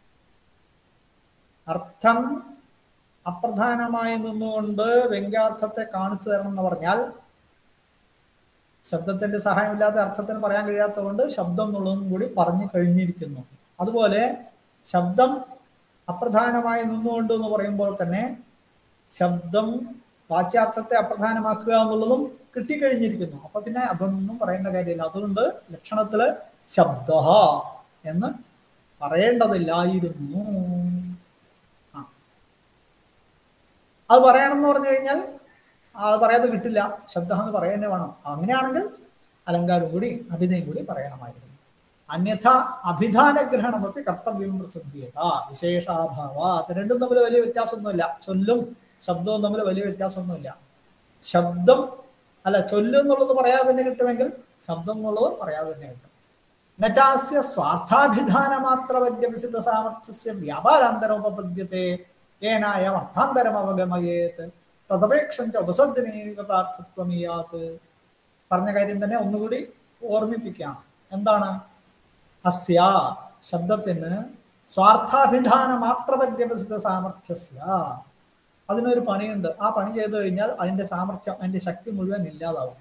അർത്ഥം അപ്രധാനമായി നിന്നുകൊണ്ട് വ്യംഗ്യാർത്ഥത്തെ കാണിച്ചു തരണം എന്ന് പറഞ്ഞാൽ ശബ്ദത്തിന്റെ സഹായമില്ലാതെ അർത്ഥത്തിന് പറയാൻ കഴിയാത്തതുകൊണ്ട് ശബ്ദം എന്നുള്ളതും കൂടി പറഞ്ഞു കഴിഞ്ഞിരിക്കുന്നു അതുപോലെ ശബ്ദം അപ്രധാനമായി നിന്നുകൊണ്ട് എന്ന് പറയുമ്പോൾ തന്നെ ശബ്ദം വാച്യാർത്ഥത്തെ അപ്രധാനമാക്കുക എന്നുള്ളതും കിട്ടിക്കഴിഞ്ഞിരിക്കുന്നു അപ്പൊ പിന്നെ അതൊന്നും പറയേണ്ട കാര്യമില്ല അതുകൊണ്ട് ലക്ഷണത്തില് ശബ്ദ എന്ന് പറയേണ്ടതില്ലായിരുന്നു ആ അത് പറയണം എന്ന് പറഞ്ഞു കഴിഞ്ഞാൽ അത് പറയാതെ കിട്ടില്ല ശബ്ദം എന്ന് പറയാൻ തന്നെ വേണം അങ്ങനെയാണെങ്കിൽ അലങ്കാരം കൂടി അഭിനയം കൂടി പറയണമായിരുന്നു അന്യഥ അഭിധാനഗ്രഹണമൊക്കെ കർത്തവ്യം പ്രസിദ്ധിയത വിശേഷാഭാവ അത് രണ്ടും തമ്മിൽ വലിയ വ്യത്യാസമൊന്നുമില്ല ചൊല്ലും ശബ്ദവും തമ്മിൽ വലിയ വ്യത്യാസമൊന്നുമില്ല ശബ്ദം അല്ല ചൊല്ല് എന്നുള്ളത് പറയാതെ തന്നെ കിട്ടുമെങ്കിൽ ശബ്ദം എന്നുള്ളത് പറയാതെ തന്നെ കിട്ടും നചാസ്യ സ്വാർത്ഥാഭിധാന മാത്ര വര്യവിസിദ്ധ സാമർത്ഥ്യസ്യ വ്യാപാരാന്തരോപപദ്യത്തെ ഏനായ അർത്ഥാന്തരം അവഗമയേത് തദപേക്ഷം ച ഉപസർജനീയതാർത്ഥത്വമീയാത്ത് പറഞ്ഞ കാര്യം തന്നെ ഒന്നുകൂടി ഓർമ്മിപ്പിക്കാം എന്താണ് അസ്യ ശബ്ദത്തിന് സ്വാർത്ഥാഭിധാന മാത്ര പര്യവസിത സാമർഥ്യസ്യ അതിനൊരു പണിയുണ്ട് ആ പണി ചെയ്തു കഴിഞ്ഞാൽ അതിന്റെ സാമർഥ്യം അതിന്റെ ശക്തി മുഴുവൻ ഇല്ലാതാവും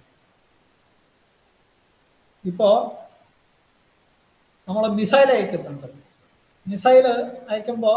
ഇപ്പോ നമ്മൾ മിസൈൽ അയക്കുന്നുണ്ട് മിസൈൽ അയക്കുമ്പോൾ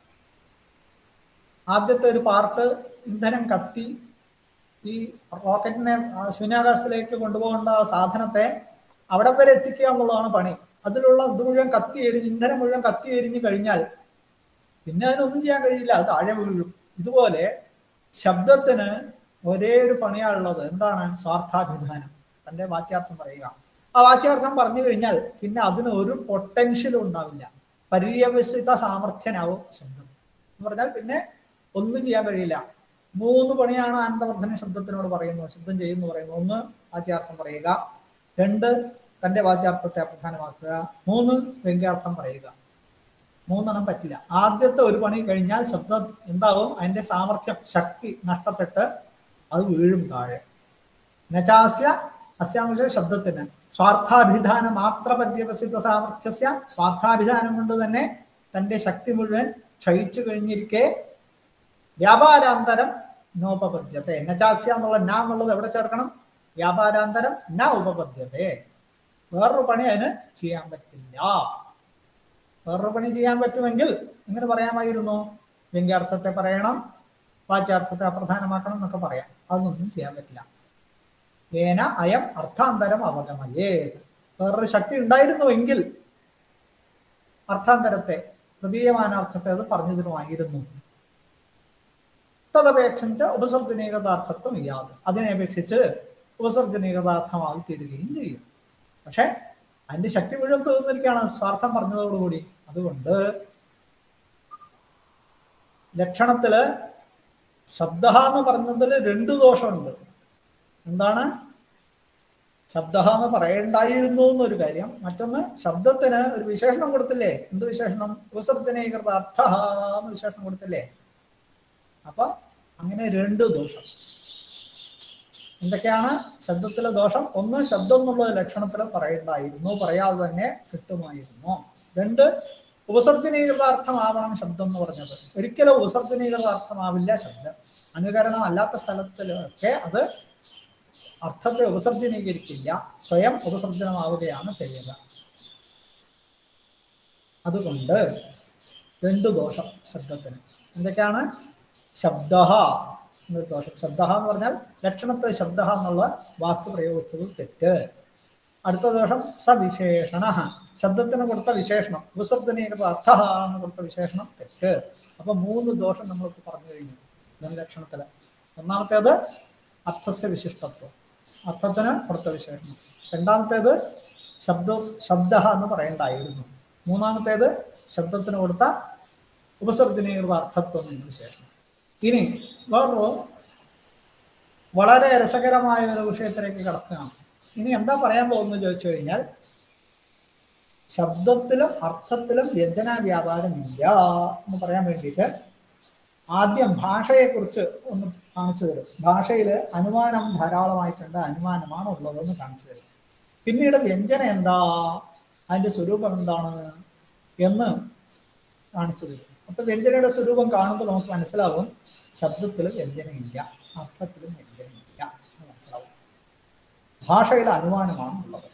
ആദ്യത്തെ ഒരു പാർട്ട് ഇന്ധനം കത്തി ഈ റോക്കറ്റിനെ ആ ശൂന്യാകാശത്തിലേക്ക് കൊണ്ടുപോകേണ്ട ആ സാധനത്തെ അവിടെ വരെ എത്തിക്കുക എന്നുള്ളതാണ് പണി അതിലുള്ള ഇത് മുഴുവൻ കത്തി എരിഞ്ഞ് ഇന്ധനം മുഴുവൻ കത്തി എരിഞ്ഞു കഴിഞ്ഞാൽ പിന്നെ അതിനൊന്നും ചെയ്യാൻ കഴിയില്ല അത് താഴെ വീഴും ഇതുപോലെ ശബ്ദത്തിന് ഒരേ ഒരു പണിയാണുള്ളത് എന്താണ് സ്വാർത്ഥാഭിധാനം തന്റെ വാച്യാർത്ഥം പറയുക ആ വാച്യാർത്ഥം പറഞ്ഞു കഴിഞ്ഞാൽ പിന്നെ അതിന് ഒരു പൊട്ടൻഷ്യലും ഉണ്ടാവില്ല പര്യവസിത സാമർഥ്യനാവും ശബ്ദം എന്ന് പറഞ്ഞാൽ പിന്നെ ഒന്നും ചെയ്യാൻ കഴിയില്ല മൂന്ന് പണിയാണ് ആനന്ദവർദ്ധന ശബ്ദത്തിനോട് പറയുന്നത് ശബ്ദം ചെയ്യുന്നു പറയുന്നു ഒന്ന് വാച്യാർത്ഥം പറയുക രണ്ട് തന്റെ വാച്യാർത്ഥത്തെ അപ്രധാനമാക്കുക മൂന്ന് വ്യംഗ്യാർത്ഥം പറയുക മൂന്നെണ്ണം പറ്റില്ല ആദ്യത്തെ ഒരു പണി കഴിഞ്ഞാൽ ശബ്ദം എന്താവും അതിന്റെ സാമർഥ്യം ശക്തി നഷ്ടപ്പെട്ട് അത് വീഴും താഴെ നചാസ്യ അസ്യാംശ ശബ്ദത്തിന് സ്വാർത്ഥാഭിധാന മാത്ര പര്യവസിത സാമർഥ്യസ്യ സ്വാർത്ഥാഭിധാനം കൊണ്ട് തന്നെ തന്റെ ശക്തി മുഴുവൻ ക്ഷയിച്ചു കഴിഞ്ഞിരിക്കെ വ്യാപാരാന്തരം നോപപദ്യത്തെ നചാസ്യ എന്നുള്ള ന എന്നുള്ളത് എവിടെ ചേർക്കണം വ്യാപാരാന്തരം ന ഉപപദ്യത്തെ വേറൊരു പണി അതിന് ചെയ്യാൻ പറ്റില്ല വേറൊരു പണി ചെയ്യാൻ പറ്റുമെങ്കിൽ ഇങ്ങനെ പറയാമായിരുന്നു വ്യംഗ്യാർത്ഥത്തെ പറയണം വാച്യാർത്ഥത്തെ അപ്രധാനമാക്കണം എന്നൊക്കെ പറയാം അതൊന്നും ചെയ്യാൻ പറ്റില്ല ഏന അയം അർത്ഥാന്തരം അവഗമയേ വേറൊരു ശക്തി ഉണ്ടായിരുന്നുവെങ്കിൽ അർത്ഥാന്തരത്തെ തൃതീയമാനാർത്ഥത്തെ അത് പറഞ്ഞു തരുമായിരുന്നു തദപേക്ഷിച്ച് ഉപസർജനീകതാർത്ഥത്വം ഇല്ലാതെ അതിനെ അപേക്ഷിച്ച് ഉപസർജനീകതാർത്ഥമായി തീരുകയും ചെയ്യും പക്ഷെ അതിന്റെ ശക്തി മുഴുവൻ തീർന്നിരിക്കുകയാണ് സ്വാർത്ഥം പറഞ്ഞതോടുകൂടി അതുകൊണ്ട് ലക്ഷണത്തില് ശബ്ദ എന്ന് പറഞ്ഞതിൽ രണ്ട് ദോഷമുണ്ട് എന്താണ് ശബ്ദ എന്ന് പറയണ്ടായിരുന്നു എന്നൊരു കാര്യം മറ്റൊന്ന് ശബ്ദത്തിന് ഒരു വിശേഷണം കൊടുത്തില്ലേ എന്ത് വിശേഷണം ഉപസർജനീകൃത അർത്ഥ എന്ന് വിശേഷണം കൊടുത്തില്ലേ അപ്പൊ അങ്ങനെ രണ്ട് ദോഷം എന്തൊക്കെയാണ് ശബ്ദത്തിലെ ദോഷം ഒന്ന് ശബ്ദം എന്നുള്ള ലക്ഷണത്തിൽ പറയണ്ടായിരുന്നു പറയാതെ തന്നെ കിട്ടുമായിരുന്നു രണ്ട് ഉപസർജനീകൃതാർത്ഥമാവണം ശബ്ദം എന്ന് പറഞ്ഞത് ഒരിക്കലും ഉപസർജനീകൃതാർത്ഥമാവില്ല ശബ്ദം അനുകരണം അല്ലാത്ത സ്ഥലത്തിലൊക്കെ അത് അർത്ഥത്തെ ഉപസർജനീകരിക്കില്ല സ്വയം ഉപസർജനമാവുകയാണ് ചെയ്യുക അതുകൊണ്ട് രണ്ട് ദോഷം ശബ്ദത്തിന് എന്തൊക്കെയാണ് ശബ്ദ എന്നൊരു ദോഷം ശബ്ദ എന്ന് പറഞ്ഞാൽ ലക്ഷണത്തെ ശബ്ദ എന്നുള്ള വാക്ക് പ്രയോഗിച്ചത് തെറ്റ് അടുത്ത ദോഷം സവിശേഷണ ശബ്ദത്തിന് കൊടുത്ത വിശേഷണം ഉപസർജനീകൃത അർത്ഥ എന്ന് കൊടുത്ത വിശേഷണം തെറ്റ് അപ്പൊ മൂന്ന് ദോഷം നമ്മൾക്ക് പറഞ്ഞു കഴിഞ്ഞു ധനലക്ഷണത്തില് ഒന്നാമത്തേത് അർത്ഥസ്യ വിശിഷ്ടത്വം അർത്ഥത്തിന് കൊടുത്ത വിശേഷണം രണ്ടാമത്തേത് ശബ്ദ ശബ്ദ എന്ന് പറയണ്ടായിരുന്നു മൂന്നാമത്തേത് ശബ്ദത്തിന് കൊടുത്ത ഉപസർജനീകൃത അർത്ഥത്വം എന്ന വിശേഷണം ഇനി വേറൊരു വളരെ രസകരമായ ഒരു വിഷയത്തിലേക്ക് കടക്കുകയാണ് ഇനി എന്താ പറയാൻ പോകുന്നത് ചോദിച്ചു കഴിഞ്ഞാൽ ശബ്ദത്തിലും അർത്ഥത്തിലും വ്യഞ്ജന വ്യാപാരമില്ല എന്ന് പറയാൻ വേണ്ടിയിട്ട് ആദ്യം ഭാഷയെക്കുറിച്ച് ഒന്ന് കാണിച്ചു തരും ഭാഷയിൽ അനുമാനം ധാരാളമായിട്ടുണ്ട് അനുമാനമാണ് ഉള്ളതെന്ന് കാണിച്ചു തരും പിന്നീട് വ്യഞ്ജന എന്താ അതിന്റെ സ്വരൂപം എന്താണ് എന്ന് കാണിച്ചു തരും അപ്പൊ വ്യഞ്ജനയുടെ സ്വരൂപം കാണുമ്പോൾ നമുക്ക് മനസ്സിലാവും ശബ്ദത്തിൽ വ്യഞ്ജനയില്ല അർത്ഥത്തിലും വ്യഞ്ജനയില്ല എന്ന് മനസ്സിലാവും ഭാഷയിൽ അനുമാനമാണ് ഉള്ളത്